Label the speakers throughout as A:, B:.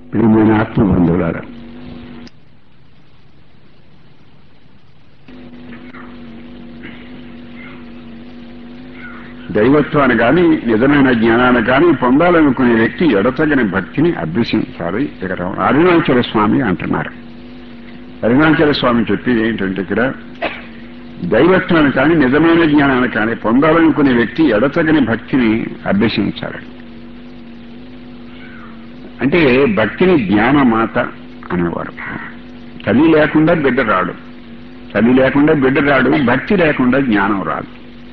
A: ప్రియమైన ఆత్మబంధువులారా దైవత్వాన్ని కానీ నిజమైన జ్ఞానాన్ని కానీ పొందాలనుకునే వ్యక్తి ఎడతగని భక్తిని అభ్యసించాలి ఇక్కడ అరుణాచల స్వామి అంటున్నారు అరుణాచల స్వామి చెప్పేది ఏంటంటే ఇక్కడ దైవత్వాన్ని కానీ నిజమైన జ్ఞానాన్ని కానీ పొందాలనుకునే వ్యక్తి ఎడతగని భక్తిని అభ్యసించాలి అంటే భక్తిని జ్ఞానమాత అనేవారు తల్లి లేకుండా బిడ్డ రాడు తల్లి లేకుండా బిడ్డ రాడు భక్తి లేకుండా జ్ఞానం రాదు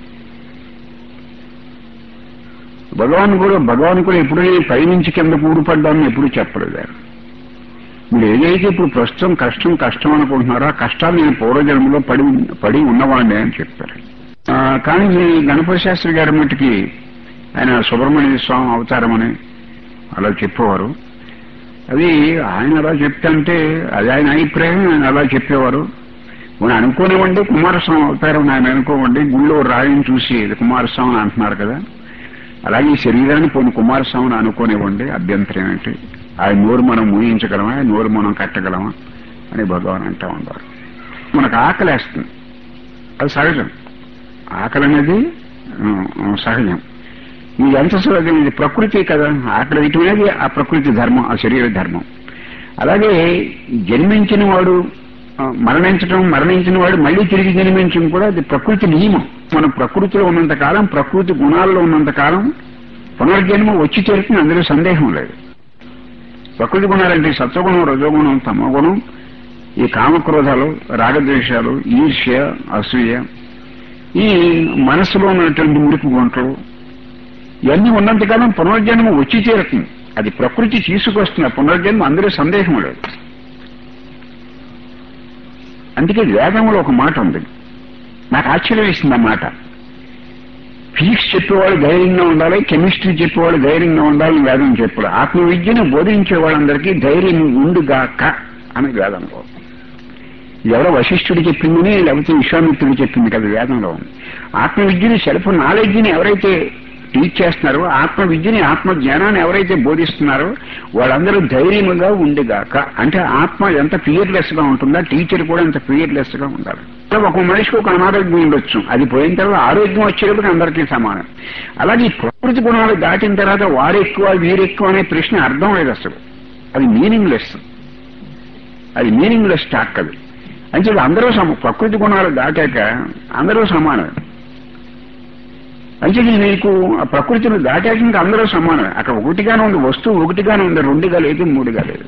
A: భగవాన్ కూడా భగవాన్ కూడా ఎప్పుడూ పైనుంచి కింద ఊడిపడ్డామని ఎప్పుడు చెప్పలేదు ఆయన మీరు ఏదైతే ఇప్పుడు ప్రస్తుతం కష్టం కష్టం అనుకుంటున్నారో ఆ కష్టాలు నేను పూర్వజన్మలో పడి పడి ఉన్నవాడిని అని చెప్పారు ఆ, కానీ ఈ గణపతి శాస్త్రి గారి మట్టుకి ఆయన సుబ్రహ్మణ్య స్వామి అవతారమని అలా చెప్పేవారు అది ఆయన అలా చెప్తుంటే అది ఆయన అభిప్రాయం ఆయన అలా చెప్పేవారు మనం అనుకోనివ్వండి కుమారస్వామి అవతారం ఆయన అనుకోవండి గుళ్ళో రాయిని చూసి ఇది కుమారస్వామి అని అంటున్నారు కదా అలాగే ఈ శరీరాన్ని పోని కుమారస్వామిని అనుకోనివ్వండి అభ్యంతరం ఏంటి ఆయన నోరు మనం ఊహించగలమా ఆయన నోరు మనం కట్టగలమా అని భగవాన్ అంటూ ఉంటారు మనకు ఆకలేస్తుంది అది సహజం ఆకలి అనేది ఆ, సహజం ఇది ఎంత సహజం ఇది ప్రకృతి కదా ఆకలి వేయటం అనేది ఆ ప్రకృతి ధర్మం ఆ శరీర ధర్మం అలాగే జన్మించిన వాడు ఆ, మరణించడం మరణించిన వాడు మళ్ళీ తిరిగి జన్మించడం కూడా అది ప్రకృతి నియమం మనం ప్రకృతిలో ఉన్నంత కాలం ప్రకృతి గుణాల్లో ఉన్నంత కాలం పునర్జన్మ వచ్చి చేరుతుంది అందులో సందేహం లేదు ప్రకృతి గుణాలంటే సత్వగుణం రజోగుణం తమోగుణం ఈ కామక్రోధాలు రాగద్వేషాలు ఈర్ష్య అసూయ ఈ మనసులో ఉన్నటువంటి మురికి గుంటలు ఇవన్నీ ఉన్నంతకాలం పునర్జన్మ వచ్చి చేరుతుంది అది ప్రకృతి తీసుకొస్తున్న పునర్జన్మ అందులో సందేహం లేదు అందుకే వేదంలో ఒక మాట ఉంది నాకు ఆశ్చర్యం వేసింది ఆ మాట ఫిజిక్స్ చెప్పేవాళ్ళు ధైర్యంగా ఉండాలి కెమిస్ట్రీ చెప్పేవాళ్ళు ధైర్యంగా ఉండాలని వేదం చెప్పాడు ఆత్మ విద్యను బోధించే వాళ్ళందరికీ ధైర్యం ఉండుగాక అని వేదంలో ఎవరో వశిష్ఠుడు చెప్పిందని లేకపోతే విశ్వామిత్రుడు చెప్పింది కదా వేదంలో ఉంది ఆత్మ విద్యని సెల్ఫ్ నాలెడ్జ్ని ఎవరైతే టీచ్ చేస్తున్నారో ఆత్మ విద్యని ఆత్మ జ్ఞానాన్ని ఎవరైతే బోధిస్తున్నారో వాళ్ళందరూ ధైర్యముగా ఉండిగాక అంటే ఆత్మ ఎంత ఫియర్లెస్ గా ఉంటుందో టీచర్ కూడా అంత ఫియర్లెస్ గా ఉండాలి ఒక మనిషికి ఒక అనారోగ్యం ఉండొచ్చు అది పోయిన తర్వాత ఆరోగ్యం వచ్చేటప్పుడు అందరికీ సమానం అలాగే ఈ ప్రకృతి గుణాలు దాటిన తర్వాత వారెక్కువ వీరెక్కువ అనే ప్రశ్న అర్థం లేదు అసలు అది మీనింగ్లెస్ అది మీనింగ్లెస్ టాక్ అది అంటే అందరూ సమ ప్రకృతి గుణాలు దాటాక అందరూ సమానం అంటే నీకు ఆ ప్రకృతిని దాటాక ఇంకా అందరూ సమానమే అక్కడ ఒకటిగానే ఉంది వస్తువు ఒకటిగానే ఉంది రెండుగా లేదు మూడుగా లేదు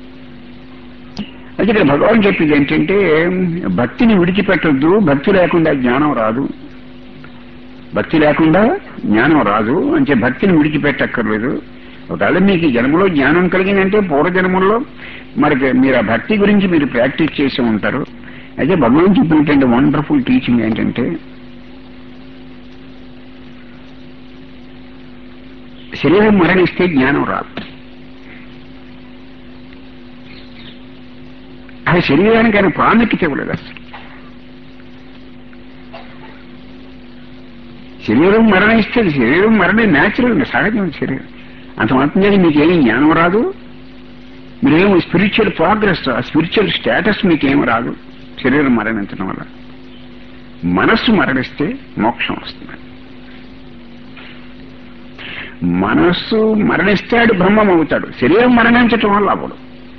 A: అయితే ఇక్కడ భగవాన్ చెప్పింది ఏంటంటే భక్తిని విడిచిపెట్టద్దు భక్తి లేకుండా జ్ఞానం రాదు భక్తి లేకుండా జ్ఞానం రాదు అంటే భక్తిని విడిచిపెట్టక్కర్లేదు ఒకవేళ మీకు ఈ జన్మలో జ్ఞానం కలిగిందంటే పూర్వజన్మల్లో మరి మీరు ఆ భక్తి గురించి మీరు ప్రాక్టీస్ చేసి ఉంటారు అయితే భగవాన్ చెప్పినటువంటి వండర్ఫుల్ టీచింగ్ ఏంటంటే శరీరం మరణిస్తే జ్ఞానం రాదు ఆ శరీరానికి ఆయన ప్రాముఖ్యత ఇవ్వలేదు అసలు శరీరం మరణిస్తే శరీరం మరణం న్యాచురల్ సహజం శరీరం అంత మాత్రం చేసి మీకు ఏమి జ్ఞానం రాదు మీరేమో స్పిరిచువల్ ప్రోగ్రెస్ ఆ స్పిరిచువల్ స్టేటస్ మీకేమి రాదు శరీరం మరణించడం వల్ల మనస్సు మరణిస్తే మోక్షం వస్తుంది మనస్సు మరణిస్తాడు బ్రహ్మం అవుతాడు శరీరం మరణించటం వల్ల అవ్వడు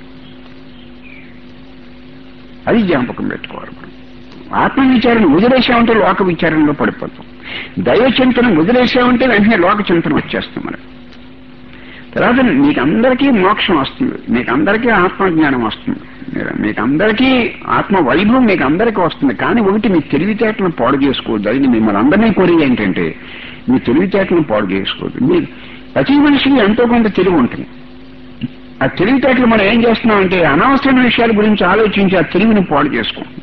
A: అది జ్ఞాపకం పెట్టుకోవాలి మనం ఆత్మ విచారణ వదిలేసామంటే లోక విచారణలో పడిపోతాం దైవ చింతన వదిలేసామంటే వెంటనే లోక చింతన వచ్చేస్తాం మనకు తర్వాత మీకందరికీ మోక్షం వస్తుంది మీకందరికీ ఆత్మజ్ఞానం వస్తుంది మీకు అందరికీ ఆత్మ వైభవం మీకు అందరికీ వస్తుంది కానీ ఒకటి మీ తెలివితేటలను పాడు చేసుకోవద్దు అది మిమ్మల్ని అందరినీ కోరేది ఏంటంటే మీ తెలివితేటలను పాడు చేసుకోవద్దు మీ ప్రతి మనిషికి ఎంతో కొంత తెలివి ఉంటుంది ఆ తెలివితేటలు మనం ఏం చేస్తున్నామంటే అనవసరమైన విషయాల గురించి ఆలోచించి ఆ తెలివిని పాడు చేసుకుంటున్నాం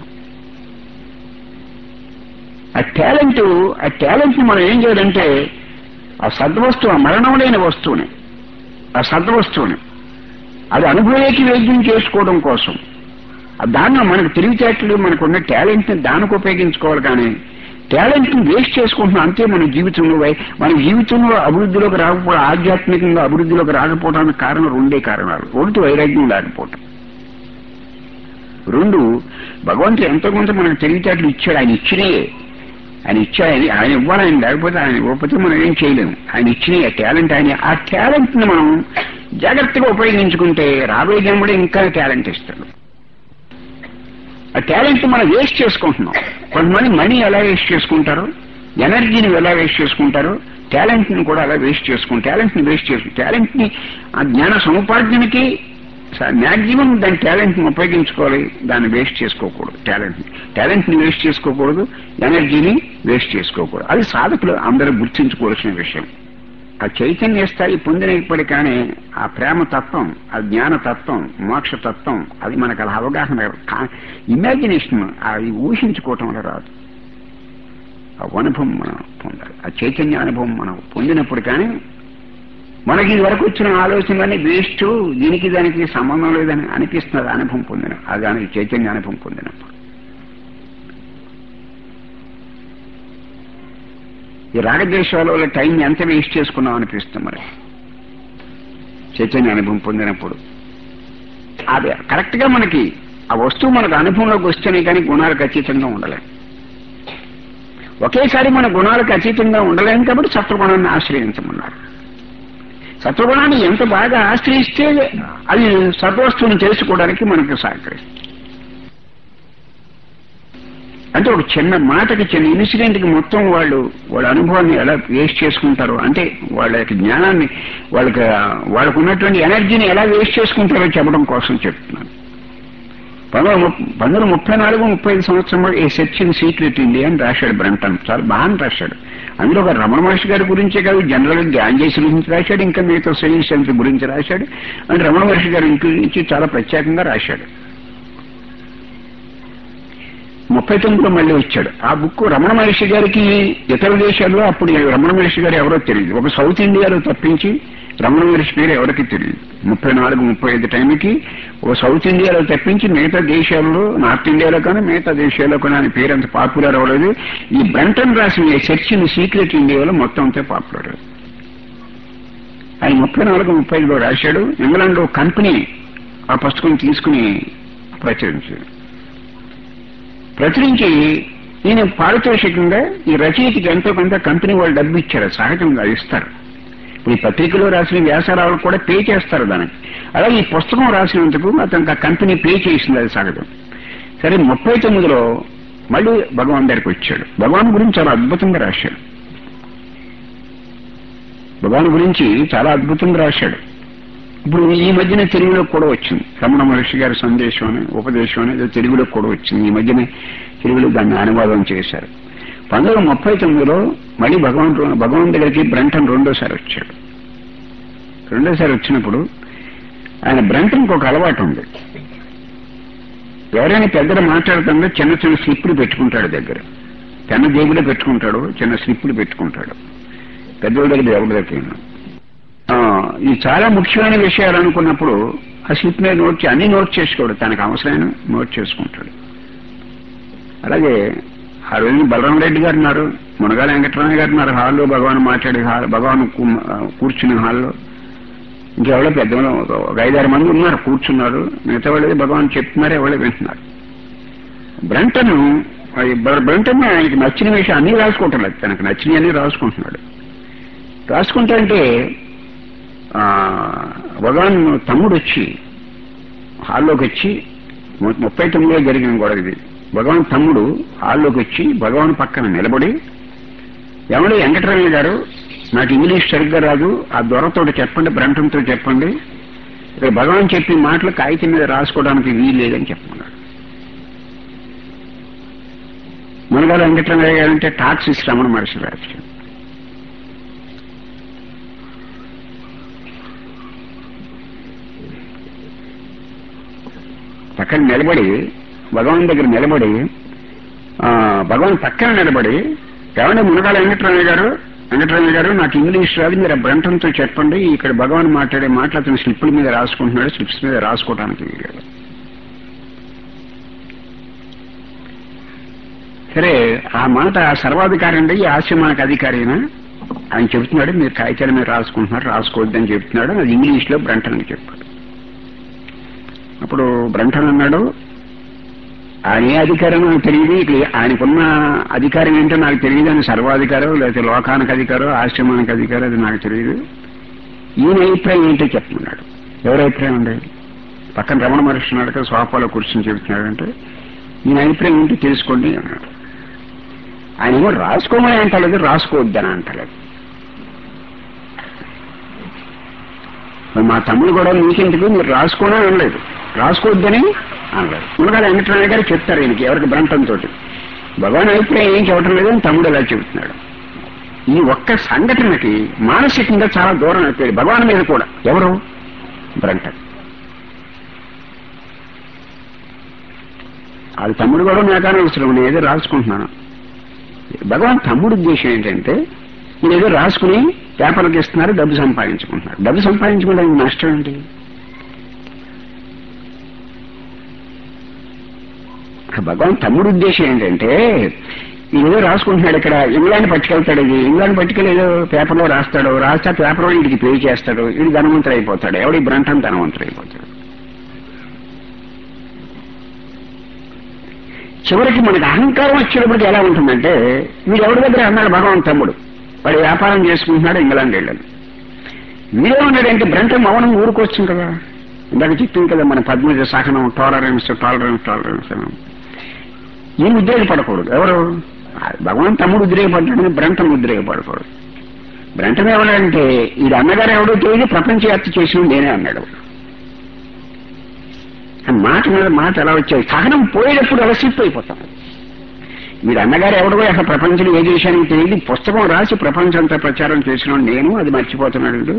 A: ఆ టాలెంట్ ఆ టాలెంట్ ని మనం ఏం చేయాలంటే ఆ సద్వస్తువు ఆ మరణం లేని వస్తువుని ఆ సద్వస్తువుని అది అనుభవేకి వైద్యం చేసుకోవడం కోసం ఆ దాన్ని మనకు తెలివితేటలు మనకున్న టాలెంట్ ని దానికి ఉపయోగించుకోవాలి కానీ టాలెంట్ వేస్ట్ చేసుకుంటున్నాం అంతే మన జీవితంలో వై- మన జీవితంలో అభివృద్ధిలోకి రాకపోవడం ఆధ్యాత్మికంగా అభివృద్ధిలోకి రాకపోవడానికి కారణం రెండే కారణాలు ఒకటి వైరాగ్యం లేకపోవటం రెండు భగవంతుడు ఎంతో కొంత మనకు తెలివితేటలు ఇచ్చాడు ఆయన ఇచ్చినయే ఆయన ఇచ్చాడు ఆయన ఆయన ఇవ్వాలి ఆయన లేకపోతే ఆయన ఇవ్వకపోతే మనం ఏం చేయలేము ఆయన ఇచ్చిన ఆ టాలెంట్ ఆయన ఆ టాలెంట్ ని మనం జాగ్రత్తగా ఉపయోగించుకుంటే రాబోయే జన్మడు ఇంకా టాలెంట్ ఇస్తాడు ఆ టాలెంట్ మనం వేస్ట్ చేసుకుంటున్నాం కొంతమంది మనీ ఎలా వేస్ట్ చేసుకుంటారు ఎనర్జీని ఎలా వేస్ట్ చేసుకుంటారు టాలెంట్ ని కూడా అలా వేస్ట్ చేసుకుంటారు టాలెంట్ ని వేస్ట్ చేసుకుంటారు టాలెంట్ ని ఆ జ్ఞాన సముపార్జనకి మ్యాక్సిమం దాని టాలెంట్ ని ఉపయోగించుకోవాలి దాన్ని వేస్ట్ చేసుకోకూడదు టాలెంట్ ని టాలెంట్ ని వేస్ట్ చేసుకోకూడదు ఎనర్జీని వేస్ట్ చేసుకోకూడదు అది సాధకులు అందరూ గుర్తించుకోవాల్సిన విషయం ఆ చైతన్య స్థాయి పొందిన ఇప్పటికానే ఆ ప్రేమ తత్వం ఆ జ్ఞాన తత్వం మోక్ష తత్వం అది మనకు అలా అవగాహన ఇమాజినేషన్ అది ఊహించుకోవటం వల్ల రాదు ఆ అనుభవం మనం పొందాలి ఆ చైతన్య అనుభవం మనం పొందినప్పుడు కానీ మనకి ఇది వరకు వచ్చిన ఆలోచనలన్నీ వేస్ట్ దీనికి దానికి సంబంధం లేదని అనిపిస్తున్నది అనుభవం పొందిన అది దానికి చైతన్య అనుభవం పొందినప్పుడు ఈ రాగద్వేషాల వల్ల టైం ఎంత వేస్ట్ చేసుకున్నాం అనిపిస్తుంది మరి చైతన్య అనుభవం పొందినప్పుడు అది కరెక్ట్ గా మనకి ఆ వస్తువు మనకు అనుభవంలోకి వస్తేనే కానీ గుణాలకు అతీతంగా ఉండలేం ఒకేసారి మన గుణాలకు అతీతంగా ఉండలేం కాబట్టి సత్వగుణాన్ని ఆశ్రయించమన్నారు సత్వగుణాన్ని ఎంత బాగా ఆశ్రయిస్తే అది సద్వస్తువుని తెలుసుకోవడానికి మనకు సహకరిస్తుంది అంటే ఒక చిన్న మాటకి చిన్న ఇన్సిడెంట్ కి మొత్తం వాళ్ళు వాళ్ళ అనుభవాన్ని ఎలా వేస్ట్ చేసుకుంటారో అంటే వాళ్ళ యొక్క జ్ఞానాన్ని వాళ్ళకి వాళ్ళకు ఉన్నటువంటి ఎనర్జీని ఎలా వేస్ట్ చేసుకుంటారో చెప్పడం కోసం చెప్తున్నాను పంతొమ్మిది ముప్- పంతొమ్మిది ముప్పై నాలుగు ముప్పై ఐదు సంవత్సరంలో ఈ సెర్చ్ ఇన్ సీక్రెట్ ఇండియా అని రాశాడు బ్రంటన్ చాలా బాగా రాశాడు అందులో ఒక రమణ మహర్షి గారి గురించే కాదు జనరల్ గా గ్యాంజేస్ గురించి రాశాడు ఇంకా మిగతా సైన్స్ గురించి రాశాడు అండ్ రమణ మహర్షి గారి గురించి చాలా ప్రత్యేకంగా రాశాడు ముప్పై తొమ్మిదిలో మళ్ళీ వచ్చాడు ఆ బుక్ రమణ మహర్షి గారికి ఇతర దేశాల్లో అప్పుడు రమణ మహర్షి గారు ఎవరో తెలియదు ఒక సౌత్ ఇండియాలో తప్పించి రమణ మహర్షి పేరు ఎవరికి తెలియదు ముప్పై నాలుగు ముప్పై ఐదు టైంకి ఒక సౌత్ ఇండియాలో తప్పించి మిగతా దేశాల్లో నార్త్ ఇండియాలో కానీ మిగతా దేశాల్లో కానీ ఆయన పేరు అంత పాపులర్ అవ్వలేదు ఈ బ్రంటన్ రాసిన చర్చ్ ఇన్ సీక్రెట్ ఇండియాలో మొత్తం అంతా పాపులర్ ఆయన ముప్పై నాలుగు ముప్పై ఐదులో రాశాడు ఇంగ్లాండ్ లో కంపెనీ ఆ పుస్తకం తీసుకుని ప్రచురించాడు ప్రచురించి నేను పారితోషికంగా ఈ రచయితకి ఎంతో కొంత కంపెనీ వాళ్ళు డబ్బు ఇచ్చారు సహజంగా ఇస్తారు ఇప్పుడు ఈ పత్రికలో రాసిన వ్యాసారాలు కూడా పే చేస్తారు దానికి అలాగే ఈ పుస్తకం రాసినందుకు అతనికి ఆ కంపెనీ పే చేసింది అది సహజం సరే ముప్పై తొమ్మిదిలో మళ్ళీ భగవాన్ దగ్గరికి వచ్చాడు భగవాన్ గురించి చాలా అద్భుతంగా రాశాడు భగవాన్ గురించి చాలా అద్భుతంగా రాశాడు ఇప్పుడు ఈ మధ్యన తెలుగులో కూడా వచ్చింది రమణ మహర్షి గారి సందేశం అని ఉపదేశం అని ఏదో తెలుగులో కూడా వచ్చింది ఈ మధ్యన తెలుగులో దాన్ని అనువాదం చేశారు పంతొమ్మిది వందల ముప్పై తొమ్మిదిలో మళ్ళీ భగవాన్ భగవాన్ దగ్గరికి బ్రంటన్ రెండోసారి వచ్చాడు రెండోసారి వచ్చినప్పుడు ఆయన బ్రంటన్కి ఒక అలవాటు ఉంది ఎవరైనా పెద్దలు మాట్లాడుతుందో చిన్న చిన్న స్లిప్పులు పెట్టుకుంటాడు దగ్గర చిన్న జేబులో పెట్టుకుంటాడు చిన్న స్లిప్పులు పెట్టుకుంటాడు పెద్దోళ్ళ దగ్గర ఎవరి దగ్గర ఆ, ఇది చాలా ముఖ్యమైన విషయాలు అనుకున్నప్పుడు ఆ స్లిప్ మీద నోట్ చే- అన్ని నోట్ చేసుకోడు తనకు అవసరమైన నోట్ చేసుకుంటాడు అలాగే ఆ రోజు బలరాం రెడ్డి గారు ఉన్నారు మునగాల వెంకటరామయ్య గారు ఉన్నారు హాల్లో భగవాన్ మాట్లాడే హాల్ భగవాన్ కూ- ఆ, కూర్చున్న హాల్లో ఇంకెవరో పెద్ద ఒక ఐదారు మంది ఉన్నారు కూర్చున్నారు మిగతా వాళ్ళు భగవాన్ చెప్తున్నారు ఎవరో వింటున్నారు బ్రంటన్ బ్రంటన్ ఆయనకి నచ్చిన విషయం అన్ని రాసుకుంటున్నాడు తనకు నచ్చినవి అన్ని రాసుకుంటున్నాడు రాసుకుంటా అంటే ఆ, భగవాన్ తమ్ముడు వచ్చి హాల్లోకి వచ్చి ము- ముప్పై తొమ్మిదిలో జరిగిన గొడవ ఇది భగవాన్ తమ్ముడు హాల్లోకి వచ్చి భగవాన్ పక్కన నిలబడి ఎవడు వెంకటరమణ గారు నాకు ఇంగ్లీష్ సరిగ్గా రాదు ఆ దొరతో చెప్పండి బ్రంటంతో చెప్పండి ఇక్కడ భగవాన్ చెప్పిన మాటలు కాగితం మీద రాసుకోవడానికి వీలు లేదని చెప్పమన్నాడు మునగాల వెంకటరమణ గారు అంటే టాక్సిస్ రమణ మహర్షి రాశారు పక్కన నిలబడి భగవాన్ దగ్గర నిలబడి ఆ, భగవాన్ పక్కన నిలబడి ఏమంటే మునగాల వెంకటరామయ్య గారు వెంకటరామయ్య గారు నాకు ఇంగ్లీష్ రాదు మీరు ఆ బ్రంటంతో చెప్పండి ఇక్కడ భగవాన్ మాట్లాడే మాటలు అతను స్లిప్పుల మీద రాసుకుంటున్నాడు స్లిప్స్ మీద రాసుకోవడానికి వీలు. సరే ఆ మాట ఆ సర్వాధికారి అండి ఈ ఆశ్రమానికి అధికారినా ఆయన చెబుతున్నాడు మీరు కాగితాలు మీరు రాసుకుంటున్నారు రాసుకోవద్దని చెప్తున్నాడు అది ఇంగ్లీష్ లో బ్రంటన్ అని చెప్పాడు అప్పుడు బ్రంటన్ అన్నాడు ఆయన ఏ అధికారం నాకు తెలియదు ఇక్కడ ఆయనకున్న అధికారం ఏంటో నాకు తెలియదు అని సర్వాధికారం లేకపోతే లోకానికి అధికారం ఆశ్రమానికి అధికారం అది నాకు తెలియదు ఈయన అభిప్రాయం ఏంటో చెప్తున్నాడు ఎవరి అభిప్రాయం అండి పక్కన రమణ మహర్షి ఉన్నాడు కదా సోఫాలో కూర్చొని చెబుతున్నాడంటే ఈయన అభిప్రాయం ఏంటో తెలుసుకోండి అన్నాడు ఆయన ఏమో రాసుకోమని అంటలేదు రాసుకోవద్దని అంటలేదు మరి మా తమ్ముడు కూడా మీకెందుకు మీరు రాసుకోవడం అనలేదు రాసుకోవద్దని అనలేదు మునగాల వెంకటరమణ గారు చెప్తారు ఈయనకి ఎవరికి బ్రంటం తోటి భగవాన్ అభిప్రాయం ఏం చెప్పడం లేదని తమ్ముడు ఇలా చెబుతున్నాడు ఈ ఒక్క సంఘటనకి మానసికంగా చాలా దూరం అయిపోయాడు భగవాన్ మీద కూడా ఎవరు బ్రంటన్ వాళ్ళ తమ్ముడు కూడా నాకనే అవసరం నేను ఏదో రాసుకుంటున్నాను భగవాన్ తమ్ముడు ఉద్దేశం ఏంటంటే నేను ఏదో రాసుకుని పేపర్లకు ఇస్తున్నారు డబ్బు సంపాదించుకుంటున్నారు డబ్బు సంపాదించుకోవడానికి నష్టం ఏంటి భగవాన్ తమ్ముడు ఉద్దేశం ఏంటంటే ఈయన ఏదో రాసుకుంటున్నాడు ఇక్కడ ఇంగ్లాండ్ పట్టుకెళ్తాడు ఇది ఇంగ్లాండ్ పట్టుకెళ్ళి ఏదో పేపర్లో రాస్తాడు రాస్తే పేపర్ ఇంటికి పే చేస్తాడు ఇది ధనవంతుడు అయిపోతాడు ఎవడి బ్రంటం ధనవంతుడు అయిపోతాడు చివరికి మనకి అహంకారం వచ్చేటప్పటికి ఎలా ఉంటుందంటే వీడు ఎవరి దగ్గర అన్నాడు భగవాన్ తమ్ముడు వాడు వ్యాపారం చేసుకుంటున్నాడు ఇంగ్లాండ్ వెళ్ళాడు వీడేమన్నాడంటే బ్రంటం మౌనం ఊరుకొచ్చింది కదా ఇందాక చెప్పింది కదా మన పద్మజ సహనం టాలరెన్స్ టాలరెన్స్ టాలరెన్స్ అని ఈయన ఉద్రేకపడకూడదు ఎవరు భగవాన్ తమ్ముడు ఉద్రేకపడ్డాడు బ్రంటం ఉద్రేకపడకూడదు బ్రంటం ఏమన్నాడంటే ఇది అన్నగారు ఎవడో తెలియదు ప్రపంచవ్యాప్తి చేసిన నేనే అన్నాడు ఆ మాట మీద మాట ఎలా వచ్చాయి సహనం పోయేటప్పుడు అలా స్లిప్ అయిపోతాం మీరు అన్నగారు ఎవడో అసలు ప్రపంచంలో ఏ దేశానికి తెలియదు పుస్తకం రాసి ప్రపంచంతా ప్రచారం చేసిన నేను అది మర్చిపోతున్నాడు వీడు.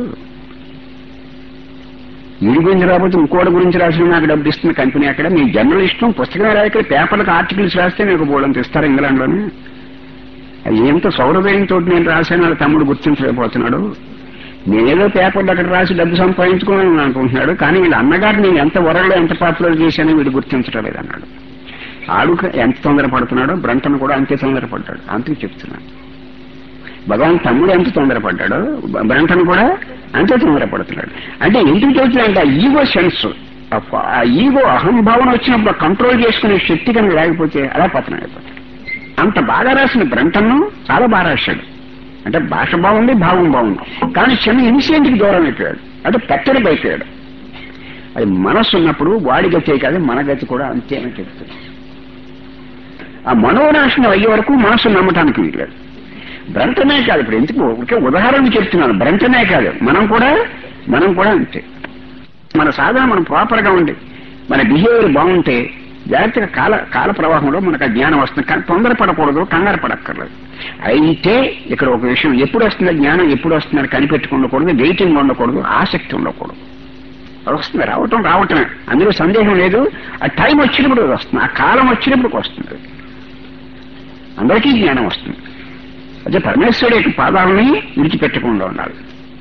A: వీడి గురించి రాకపోతే ఇంకోటి గురించి రాసిన నాకు డబ్బు ఇస్తున్న కంపెనీ అక్కడ మీ జర్నలిస్టు పుస్తకం రాయక పేపర్లకు ఆర్టికల్స్ రాస్తే మీకు బోర్డు ఇస్తారు ఇంగ్లాండ్లోనే అది ఎంత సౌరభయంతో నేను రాశాను వాళ్ళ తమ్ముడు గుర్తించలేకపోతున్నాడు నేనేదో పేపర్లు అక్కడ రాసి డబ్బు సంపాదించుకోవాలని అనుకుంటున్నాడు కానీ వీళ్ళ అన్నగారు నేను ఎంత వరలో ఎంత పాపులర్ చేశానో వీడు గుర్తించడం లేదన్నాడు ఆడు ఎంత తొందరపడుతున్నాడో బ్రంటన్ కూడా అంతే తొందరపడ్డాడు అందుకు చెప్తున్నాడు భగవాన్ తమ్ముడు ఎంత తొందరపడ్డాడో బ- బ్రంటన్ కూడా అంతే తొందరపడుతున్నాడు అంటే ఎందుకు చెబుతున్నాడంటే ఆ ఈగో సెన్స్ ఆ ఈగో అహంభావన వచ్చినప్పుడు కంట్రోల్ చేసుకునే శక్తి కనుక లేకపోతే అలా పతనం అయిపోతాడు అంత బాగా రాసిన బ్రంటన్ను చాలా బాగా రాశాడు అంటే భాష బాగుంది భావం బాగుంది కానీ చిన్న ఇన్సిడెంట్కి దూరం అయిపోయాడు అంటే పెత్తడి అయిపోయాడు అది మనస్సు ఉన్నప్పుడు వాడి గతే కాదు మన గతి కూడా అంతే అని చెప్తుంది ఆ మనోనాశనం అయ్యే వరకు మనస్సు నమ్మటానికి వీల్లేదు బ్రంటనే కాదు ఇప్పుడు ఎందుకు ఒకే ఉదాహరణ చెప్తున్నాను బ్రంటనే కాదు మనం కూడా మనం కూడా అంతే మన సాధన మనం ప్రాపర్ గా ఉండి మన బిహేవియర్ బాగుంటే జాగ్రత్తగా కాల కాల ప్రవాహంలో మనకు ఆ జ్ఞానం వస్తుంది కానీ తొందరపడకూడదు కంగారు పడక్కర్లేదు అయితే ఇక్కడ ఒక విషయం ఎప్పుడు వస్తుందో జ్ఞానం ఎప్పుడు వస్తుందని కనిపెట్టుకు ఉండకూడదు వెయిటింగ్ ఉండకూడదు ఆసక్తి ఉండకూడదు అది వస్తుంది రావటం రావటమే అందులో సందేహం లేదు ఆ టైం వచ్చినప్పుడు అది వస్తుంది ఆ కాలం వచ్చినప్పుడు వస్తుంది అందరికీ జ్ఞానం వస్తుంది అదే పరమేశ్వరుడు యొక్క పాదాలని విడిచిపెట్టకుండా ఉండాలి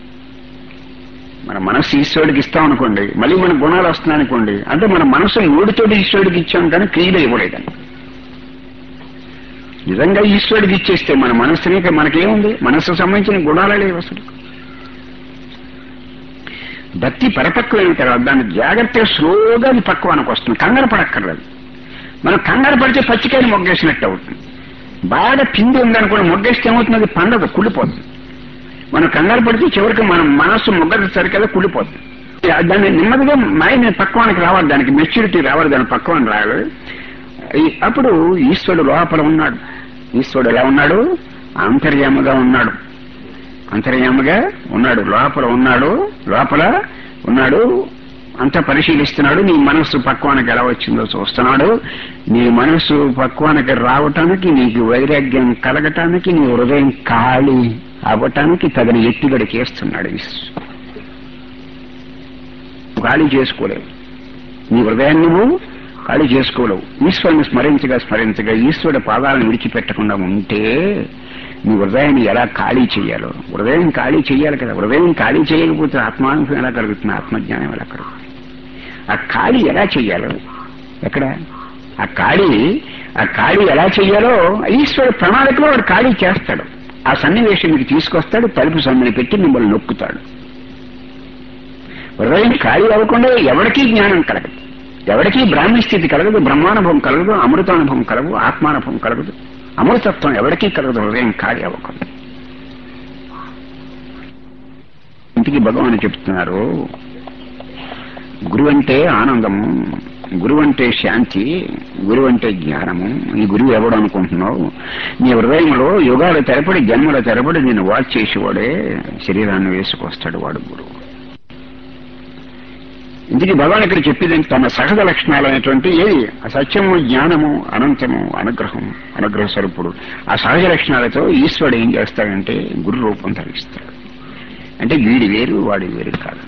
A: మన మనస్సు ఈశ్వరుడికి ఇస్తాం అనుకోండి మళ్ళీ మన గుణాలు వస్తున్నాయి అనుకోండి అంటే మన మనసు నోటితోటి ఈశ్వరుడికి ఇచ్చాం కానీ క్రియలు ఇవ్వలేదని నిజంగా ఈశ్వరుడికి ఇచ్చేస్తే మన మనస్సుని ఇక మనకేముంది మనస్సుకు సంబంధించిన గుణాలే లేవు అసలు భక్తి పరిపక్వమైన తర్వాత దాన్ని జాగ్రత్తగా స్లోగా అది పక్వానికి వస్తుంది కంగారు పడక్కర్లేదు మనం కంగారు పడితే పచ్చికాయలు మొగ్గేసినట్టు అవుతుంది బాగా పిండి ఉందనుకోండి మొగ్గేస్తే ఏమవుతుంది అది పండదు కుళ్ళిపోతుంది మనం కంగారు పడితే చివరికి మన మనస్సు మొగ్గది సరికదా కుళ్ళిపోతుంది దాన్ని నెమ్మదిగా మైండ్ పక్వానికి రావాలి దానికి మెచ్యూరిటీ రావాలి దాని పక్వాన్ని రావాలి ఈ- అప్పుడు ఈశ్వరుడు లోపల ఉన్నాడు ఈశ్వరుడు ఎలా ఉన్నాడు అంతర్యామగా ఉన్నాడు అంతర్యామగా ఉన్నాడు లోపల ఉన్నాడు లోపల ఉన్నాడు అంతా పరిశీలిస్తున్నాడు నీ మనస్సు పక్వానికి ఎలా వచ్చిందో చూస్తున్నాడు నీ మనస్సు పక్వానికి రావటానికి నీకు వైరాగ్యం కలగటానికి నీ హృదయం ఖాళీ అవ్వటానికి తగిన ఎత్తుగడ చేస్తున్నాడు ఈశ్వరుడు. ఖాళీ చేసుకోలేవు నీ హృదయాన్ని నువ్వు ఖాళీ చేసుకోలేవు ఈశ్వరుని స్మరించగా స్మరించగా ఈశ్వరుడి పాదాలను విడిచిపెట్టకుండా ఉంటే నీ హృదయాన్ని ఎలా ఖాళీ చేయాలో హృదయం ఖాళీ చేయాలి కదా హృదయం ఖాళీ చేయకపోతే ఆత్మానుభవం ఎలా కలుగుతుంది ఆత్మజ్ఞానం ఎలా కలుగుతుంది ఆ ఖాళీ ఎలా చేయాలో ఎక్కడ ఆ ఖాళీ ఆ ఖాళీ ఎలా చెయ్యాలో ఈశ్వరుడు ప్రణాళికలో వాడు ఖాళీ చేస్తాడు ఆ సన్నివేశం మీకు తీసుకొస్తాడు తలుపు సమ్మని పెట్టి మిమ్మల్ని నొక్కుతాడు హృదయం ఖాళీ అవ్వకుండా ఎవరికీ జ్ఞానం కలగదు ఎవరికీ బ్రాహ్మీ స్థితి కలగదు బ్రహ్మానుభవం కలగదు అమృతానుభవం కలగదు ఆత్మానుభవం కలగదు అమృతత్వం ఎవరికీ కలగదు హృదయం ఖాళీ అవ్వకుండా ఇంటికి భగవాన్ చెప్తున్నారు గురువు అంటే ఆనందము గురువు అంటే శాంతి గురువు అంటే జ్ఞానము ఈ గురువు ఎవడు అనుకుంటున్నావు నీ హృదయంలో యుగాల తెరపడి జన్మల తెరపడి నేను వాచ్ చేసేవాడే శరీరాన్ని వేసుకొస్తాడు వాడు గురువు ఇందుకే భగవాన్ ఇక్కడ చెప్పేది తన సహజ లక్షణాలు అనేటువంటి ఏది ఆ సత్యము జ్ఞానము అనంతము అనుగ్రహం అనుగ్రహ స్వరూపుడు ఆ సహజ లక్షణాలతో ఈశ్వరుడు ఏం చేస్తాడంటే గురు రూపం ధరిస్తాడు అంటే వీడి వేరు వాడి వేరు కాదు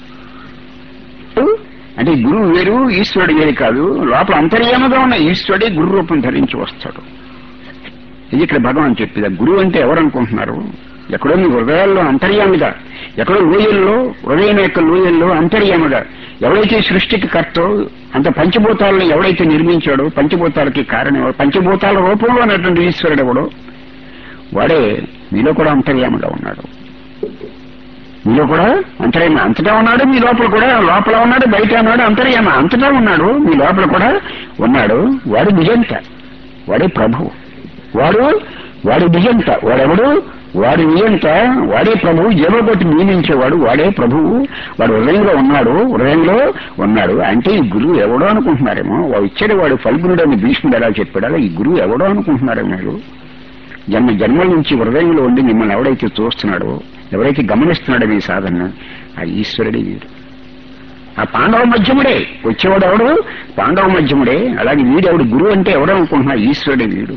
A: అంటే గురువు వేరు ఈశ్వరుడు వేరు కాదు లోపల అంతర్యామగా ఉన్న ఈశ్వరుడే గురు రూపం ధరించి వస్తాడు ఇది ఇక్కడ భగవాన్ చెప్పేది గురువు అంటే ఎవరు అనుకుంటున్నారు ఎక్కడో మీ హృదయాల్లో అంతర్యామిగా ఎక్కడో లోయల్లో హృదయం యొక్క లోయల్లో అంతర్యామిగా ఎవడైతే సృష్టికి కర్తో అంత పంచభూతాలను ఎవడైతే నిర్మించాడో పంచభూతాలకి కారణం ఎవడు? పంచభూతాల రూపంలో ఉన్నటువంటి ఈశ్వరుడు ఎవడో వాడే మీలో కూడా అంతర్యామిగా ఉన్నాడు మీలో కూడా అంతర్యామ అంతటా ఉన్నాడు మీ లోపల కూడా లోపల ఉన్నాడు బయట ఉన్నాడు అంతర్యామ అంతటా ఉన్నాడు మీ లోపల కూడా ఉన్నాడు వాడు నిజంత వాడే ప్రభు వాడు వాడి నిజంత వాడెవడు వాడి నిజంత వాడే ప్రభువు జీవకోటి నియమించేవాడు వాడే ప్రభువు వాడు హృదయంలో ఉన్నాడు హృదయంలో ఉన్నాడు అంటే ఈ గురువు ఎవడో అనుకుంటున్నారేమో వాడు ఇచ్చాడు వాడు ఫల్గునుడు అని భీష్ముడు ఎలా చెప్పాడో ఈ గురువు ఎవడో అనుకుంటున్నారేమో మీరు జన్మ జన్మల నుంచి హృదయంలో ఉండి మిమ్మల్ని ఎవడైతే చూస్తున్నాడో ఎవరైతే గమనిస్తున్నాడో మీ సాధన ఆ ఈశ్వరుడే వీడు ఆ పాండవ మధ్యముడే వచ్చేవాడు ఎవడు పాండవ మధ్యముడే అలాగే వీడెవడు గురువు అంటే ఎవడో అనుకుంటున్నా ఈశ్వరుడే వీడు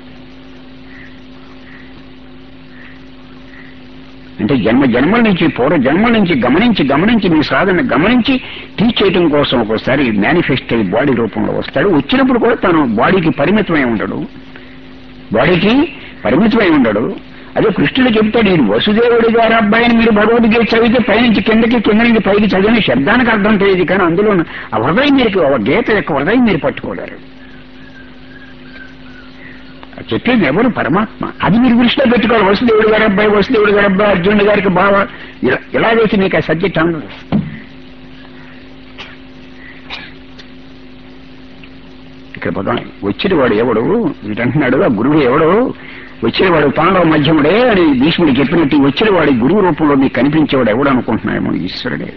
A: అంటే జన్మ జన్మల నుంచి పూర్వ జన్మల నుంచి గమనించి గమనించి మీ సాధన గమనించి టీచ్ చేయటం కోసం ఒకసారి మేనిఫెస్ట్ అయ్యి బాడీ రూపంలో వస్తాడు వచ్చినప్పుడు కూడా తను బాడీకి పరిమితమై ఉండడు బాడీకి పరిమితమై ఉండడు అదే కృష్ణుడు చెప్తాడు ఈ వసుదేవుడి గారి అబ్బాయిని మీరు భగవద్గీత చదివితే పైనుంచి కిందకి కింద నుంచి పైకి చదివిన శబ్దానికి అర్థం తెలియదు కానీ అందులో ఉన్న ఆ హృదయం మీరు ఆ గీత యొక్క హృదయం మీరు పట్టుకోలేరు చెప్పేది ఎవరు పరమాత్మ అది మీరు దృష్టిలో పెట్టుకోవాలి వసుదేవుడి గారి అబ్బాయి వసుదేవుడి గారి అబ్బాయి అర్జునుడి గారికి బావ ఇలా ఇలాగైతే మీకు ఆ సబ్జెక్ట్ అందదు ఇక్కడ భగవాన్ వచ్చిన వాడు ఎవడు వీటంటున్నాడు ఆ గురువు ఎవడు వచ్చిన వాడు పాండవ మధ్యముడే అని భీష్ముడు చెప్పినట్టు వచ్చిన వాడి గురువు రూపంలో మీకు కనిపించేవాడు ఎవడు అనుకుంటున్నాయేమో ఈశ్వరుడే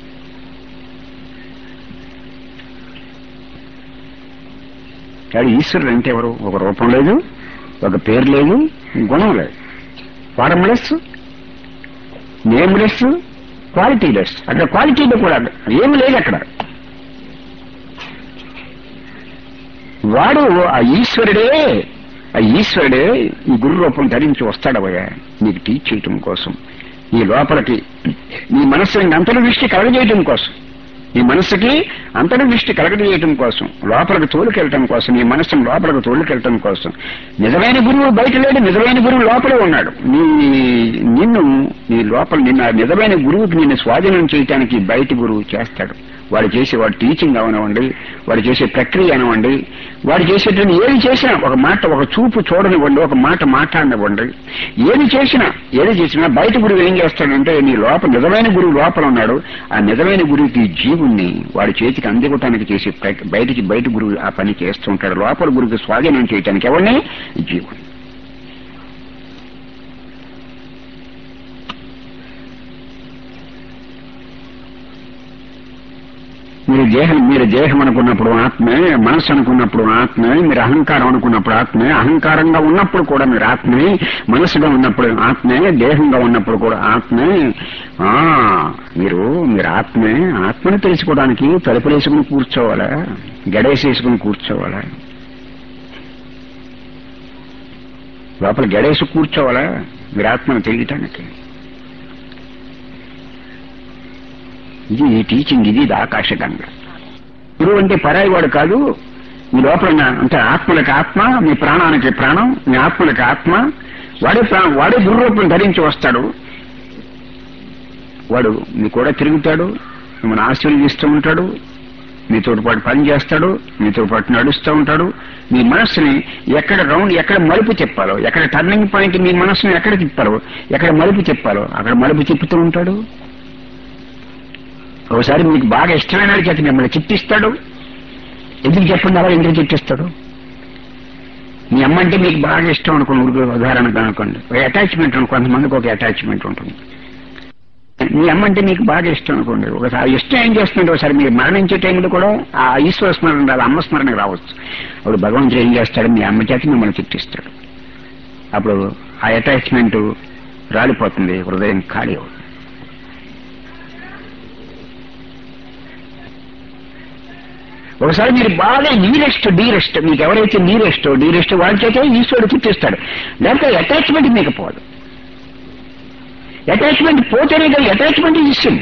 A: కానీ ఈశ్వరుడు అంటే ఎవరు ఒక రూపం లేదు ఒక పేరు లేదు గుణం లేదు ఫార్మ్లెస్ నేమ్లెస్ క్వాలిటీ లెస్ అక్కడ క్వాలిటీలో కూడా ఏమి లేదు అక్కడ వాడు ఆ ఈశ్వరుడే ఆ ఈశ్వరుడే ఈ గురు రూపం ధరించి వస్తాడవయ్యా నీకు టీచ్ చేయటం కోసం నీ లోపలికి నీ మనస్సుని అంతర్దృష్టి కలగజేయటం కోసం నీ మనస్సుకి అంతర్దృష్టి కలగజేయటం కోసం లోపలికి తోలుకెళ్ళటం కోసం నీ మనస్సును లోపలికి తోలుకెళ్ళటం కోసం నిజమైన గురువు బయట లేడు నిజమైన గురువు లోపలే ఉన్నాడు నీ నిన్ను నీ లోపల నిన్న నిజమైన గురువుకి నిన్ను స్వాధీనం చేయటానికి బయట గురువు చేస్తాడు వాడు చేసే వాడు టీచింగ్ అవనివ్వండి వాడు చేసే ప్రక్రియ అనివ్వండి వాడు చేసేటువంటి ఏది చేసినా ఒక మాట ఒక చూపు చూడనివ్వండి ఒక మాట మాట్లాడనివ్వండి ఏది చేసినా ఏది చేసినా బయట గురువు ఏం చేస్తాడంటే నీ లోపల నిజమైన గురువు లోపల ఉన్నాడు ఆ నిజమైన గురువుకి జీవుణ్ణి వాడి చేతికి అందివ్వటానికి చేసే ప్రక్- బయటికి బయట గురువు ఆ పని చేస్తూ ఉంటాడు లోపల గురువుకి స్వాధీనం చేయటానికి ఎవరిని జీవుని మీరు దేహం మీరు దేహం అనుకున్నప్పుడు ఆత్మే మనస్సు అనుకున్నప్పుడు ఆత్మే మీరు అహంకారం అనుకున్నప్పుడు ఆత్మే అహంకారంగా ఉన్నప్పుడు కూడా మీరు ఆత్మే మనసుగా ఉన్నప్పుడు ఆత్మే దేహంగా ఉన్నప్పుడు కూడా ఆత్మే ఆ మీరు మీరు ఆత్మే ఆత్మని తెలుసుకోవడానికి తలుపులేసుకుని కూర్చోవాలా గడేసేసుకుని కూర్చోవాలా లోపల గడేసి కూర్చోవాలా మీరు ఆత్మను తెలియటానికి ఇది ఈ టీచింగ్ ఇది ఇది ఆకాశగంగా గురువు అంటే పరాయివాడు కాదు మీ లోపల ఉన్న- అంటే ఆత్మలకి ఆత్మ మీ ప్రాణానికి ప్రాణం మీ ఆత్మలకి ఆత్మ వాడే ప్రా- వాడే గురురూపం ధరించి వస్తాడు వాడు మీ కూడా తిరుగుతాడు మిమ్మల్ని ఆశీర్వదిస్తూ ఉంటాడు మీతో పాటు పని చేస్తాడు మీతో పాటు నడుస్తూ ఉంటాడు మీ మనస్సుని ఎక్కడ రౌండ్ ఎక్కడ మలుపు తిప్పాలో ఎక్కడ టర్నింగ్ పాయింట్ మీ మనస్సుని ఎక్కడ తిప్పాలో ఎక్కడ మలుపు తిప్పాలో అక్కడ మలుపు తిప్పుతూ ఉంటాడు ఒకసారి మీకు బాగా ఇష్టమైన వాడి చేత మిమ్మల్ని చిట్టిస్తాడు ఎందుకు చెప్పండి అలా ఎందుకు చిట్టిస్తాడు మీ అమ్మ అంటే మీకు బాగా ఇష్టం అనుకోండి ఊరికి ఉదాహరణగా అనుకోండి ఒక అటాచ్మెంట్ ఉంటుంది కొంతమందికి ఒక అటాచ్మెంట్ ఉంటుంది మీ అమ్మ అంటే మీకు బాగా ఇష్టం అనుకోండి ఒకసారి ఇష్టం ఏం చేస్తుందంటే ఒకసారి మీరు మరణించే టైంలో కూడా ఆ ఈశ్వర స్మరణ రాదు అమ్మ స్మరణ రావచ్చు అప్పుడు భగవంతుడు ఏం చేస్తాడు మీ అమ్మ చేత మిమ్మల్ని చిట్టిస్తాడు అప్పుడు ఆ అటాచ్మెంట్ రాలిపోతుంది హృదయం ఖాళీ అవుతుంది ఒకసారి మీరు బాగా నీరెస్ట్ డీరెస్ట్ మీకు ఎవరైతే నీరెస్ట్ డీరెస్ట్ వాళ్ళ చేతే ఈశ్వరుడు చిట్టిస్తాడు లేకపోతే అటాచ్మెంట్ మీకు పోదు అటాచ్మెంట్ పోతేనే కానీ అటాచ్మెంట్ ఇస్తుంది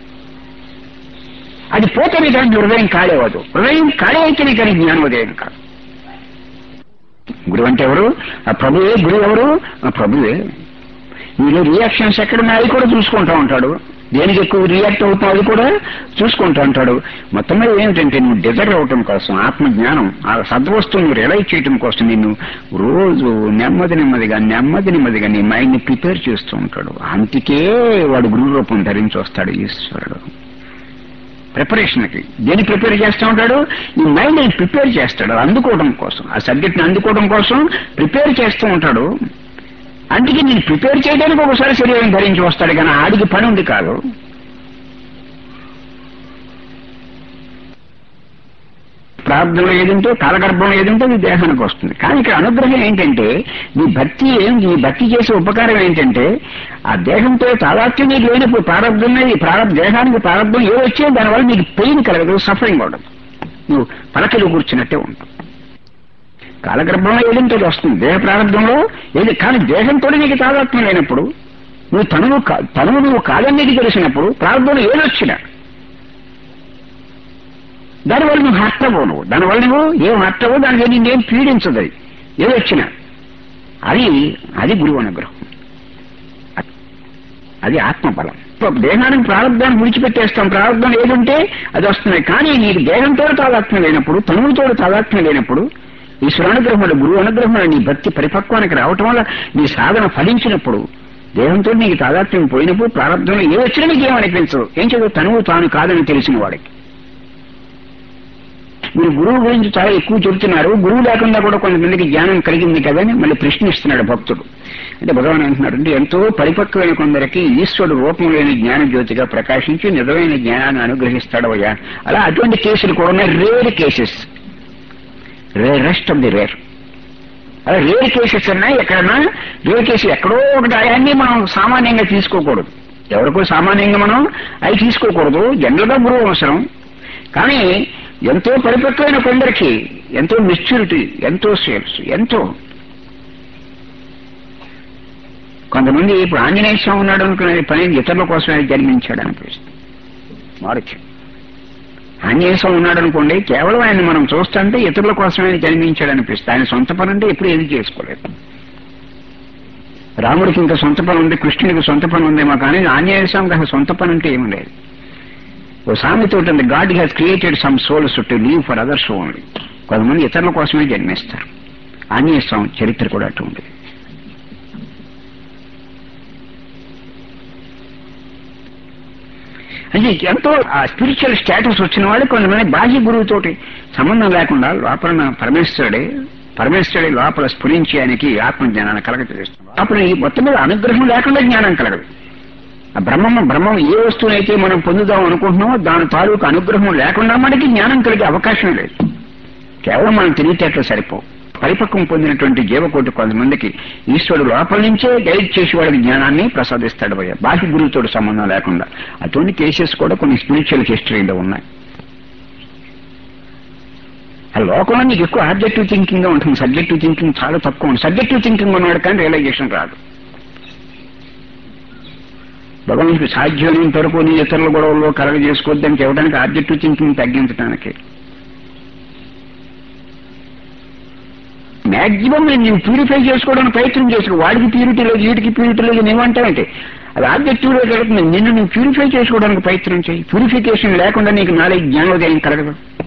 A: అది పోతేనే కానీ మీ హృదయం ఖాళీ అవ్వదు హృదయం ఖాళీ అయితేనే కానీ జ్ఞానోదయం కాదు గురువు అంటే ఎవరు ఆ ప్రభువే గురువు ఎవరు ఆ ప్రభువే మీరు రియాక్షన్స్ ఎక్కడున్నాయి కూడా చూసుకుంటూ ఉంటాడు దేనికి ఎక్కువ రియాక్ట్ అవుతావు అది కూడా చూసుకుంటూ ఉంటాడు మొత్తం మీద ఏమిటంటే నువ్వు డిజైర్ అవటం కోసం ఆత్మజ్ఞానం ఆ సద్వస్తువుని రియలైజ్ చేయటం కోసం నిన్ను రోజు నెమ్మది నెమ్మదిగా నెమ్మది నెమ్మదిగా నీ మైండ్ ని ప్రిపేర్ చేస్తూ ఉంటాడు అందుకే వాడు గురు రూపం ధరించి వస్తాడు ఈశ్వరుడు ప్రిపరేషన్కి దేని ప్రిపేర్ చేస్తూ ఉంటాడు ఈ మైండ్ ని ప్రిపేర్ చేస్తాడు అందుకోవడం కోసం ఆ సబ్జెక్ట్ ని అందుకోవడం కోసం ప్రిపేర్ చేస్తూ ఉంటాడు అందుకే నేను ప్రిపేర్ చేయడానికి ఒకసారి శరీరం ధరించి వస్తాడు కానీ ఆడికి పని ఉంది కాదు ప్రార్థనలో ఏదంటే కాలగర్భం ఏదంటే అది దేహానికి వస్తుంది కానీ ఇక్కడ అనుగ్రహం ఏంటంటే నీ భక్తి ఏం నీ భక్తి చేసే ఉపకారం ఏంటంటే ఆ దేహంతో తాదాత్యం నీకు లేనప్పుడు ప్రారంభం ప్రారంభ దేహానికి ప్రారంభం ఏ వచ్చే దానివల్ల నీకు పెయిన్ కలగదు సఫరింగ్ ఉండదు నువ్వు పలకలు కూర్చున్నట్టే ఉంటావు కాలగర్భంలో ఏదంటే అది వస్తుంది దేహ ప్రారంభంలో ఏది కానీ దేహంతో నీకు తాదాత్మ్యం లేనప్పుడు నువ్వు తనువు కా- తనువు నువ్వు కాదని నీకు తెలిసినప్పుడు ప్రారంభంలో ఏదొచ్చినా దానివల్ల నువ్వు హర్టవు నువ్వు దానివల్ల నువ్వు ఏం హర్టవు దానికి నిన్నేం పీడించదు అది ఏదొచ్చినా అది అది గురువు అనుగ్రహం అది ఆత్మబలం ఇప్పుడు దేహానికి ప్రారంభాన్ని విడిచిపెట్టేస్తాం ప్రారంభం ఏదంటే అది వస్తుంది కానీ నీకు దేహంతో తాదాత్మ్యం లేనప్పుడు తనువుతో తాదాత్మ్యం లేనప్పుడు ఈశ్వరానుగ్రహం వల్ల గురువు అనుగ్రహం వల్ల నీ భక్తి పరిపక్వానికి రావటం వల్ల నీ సాధన ఫలించినప్పుడు దేహంతో నీకు తాదాత్మ్యం పోయినప్పుడు ప్రారంభంలో ఏ వచ్చినా నీకు ఏమనిపించదు ఏం చదువు తనువు తాను కాదని తెలిసిన వాడికి మీరు గురువు గురించి చాలా ఎక్కువ చెబుతున్నారు గురువు లేకుండా కూడా కొంతమందికి జ్ఞానం కలిగింది కదా అని మళ్ళీ ప్రశ్నిస్తున్నాడు భక్తుడు అంటే భగవాన్ అంటున్నాడు అంటే ఎంతో పరిపక్వమైన కొందరికి ఈశ్వరుడు రూపం లేని జ్ఞాన జ్యోతిగా ప్రకాశించి నిజమైన జ్ఞానాన్ని అనుగ్రహిస్తాడు అయ్యా అలా అటువంటి కేసులు కూడా ఉన్నాయి rare cases rare rest of the rare అలా రేర్ కేసెస్ ఉన్నాయి ఎక్కడన్నా రేర్ కేసు ఎక్కడో ఒకటి అవన్నీ మనం సామాన్యంగా తీసుకోకూడదు ఎవరికో సామాన్యంగా మనం అవి తీసుకోకూడదు జనరల్ గా గురువు అవసరం కానీ ఎంతో పరిపక్వమైన కొందరికి ఎంతో మెచ్యూరిటీ ఎంతో సేల్స్ ఎంతో కొంతమంది ఇప్పుడు ఆంజనేయ స్వామి ఉన్నాడు అనుకునే పని ఇతరుల కోసమే జన్మించాడు అనిపిస్తుంది మారచ్చు ఆంజనేయ స్వామి ఉన్నాడు అనుకోండి కేవలం ఆయన మనం చూస్తుంటే ఇతరుల కోసమే జన్మించాడు అనిపిస్తుంది ఆయన సొంత పని అంటే ఎప్పుడు ఏది చేసుకోలేదు రాముడికి ఇంకా సొంత పని ఉంది కృష్ణుడికి సొంత పని ఉందేమో కానీ ఆంజనేయ స్వామికి అసలు సొంత పని అంటే ఏమి లేదు ఓ సామెత ఉంటుంది God has created some souls to live for others only కొంతమంది ఇతరుల కోసమే జన్మిస్తారు ఆంజనేయ స్వామి చరిత్ర కూడా అటు ఉంది అంటే ఎంతో ఆ స్పిరిచువల్ స్టేటస్ వచ్చిన వాళ్ళు కొంతమంది బాహ్య గురువుతోటి సంబంధం లేకుండా లోపల పరమేశ్వరుడే పరమేశ్వరుడి లోపల స్ఫురించి ఆయనకి ఆత్మజ్ఞానాన్ని కలగజేస్తుంది అప్పుడు ఈ మొత్తం మీద అనుగ్రహం లేకుండా జ్ఞానం కలగదు ఆ బ్రహ్మం బ్రహ్మం ఏ వస్తువునైతే మనం పొందుదాం అనుకుంటున్నామో దాని తాలూకు అనుగ్రహం లేకుండా మనకి జ్ఞానం కలిగే అవకాశం లేదు కేవలం మనం తెలివితేటలు సరిపో పరిపక్వం పొందినటువంటి జీవకోటి కొంతమందికి ఈశ్వరుడు లోపల నుంచే గైడ్ చేసి వాళ్ళకి జ్ఞానాన్ని ప్రసాదిస్తాడు భయ్య బాహ్య గురువుతో సంబంధం లేకుండా అటువంటి కేసెస్ కూడా కొన్ని స్పిరిచువల్ హిస్టరీలో ఉన్నాయి ఆ లోకంలో నీకు ఎక్కువ ఆబ్జెక్టివ్ థింకింగ్ గా ఉంటుంది సబ్జెక్టివ్ థింకింగ్ చాలా తక్కువ ఉంటుంది సబ్జెక్టివ్ థింకింగ్ ఉన్నాడు కానీ రియలైజేషన్ రాదు భగవంతుడికి సాధ్యమైనంత వరకు నీ ఇతరుల గొడవల్లో కలగ చేసుకోవద్దని చెప్పడానికి ఆబ్జెక్టివ్ థింకింగ్ తగ్గించడానికి మాక్సిమం నేను ప్యూరిఫై చేసుకోవడానికి ప్రయత్నం చేసుకో వాడికి ప్యూరిటీ లేదు వీడికి ప్యూరిటీ లేదు నువ్వంటావంటే అది ఆబ్జెక్టివ్ లో జరుగుతుంది నిన్ను నువ్వు ప్యూరిఫై చేసుకోవడానికి ప్రయత్నం చేయి ప్యూరిఫికేషన్ లేకుండా నీకు నాలెడ్జ్ జ్ఞానోదయం కలగదు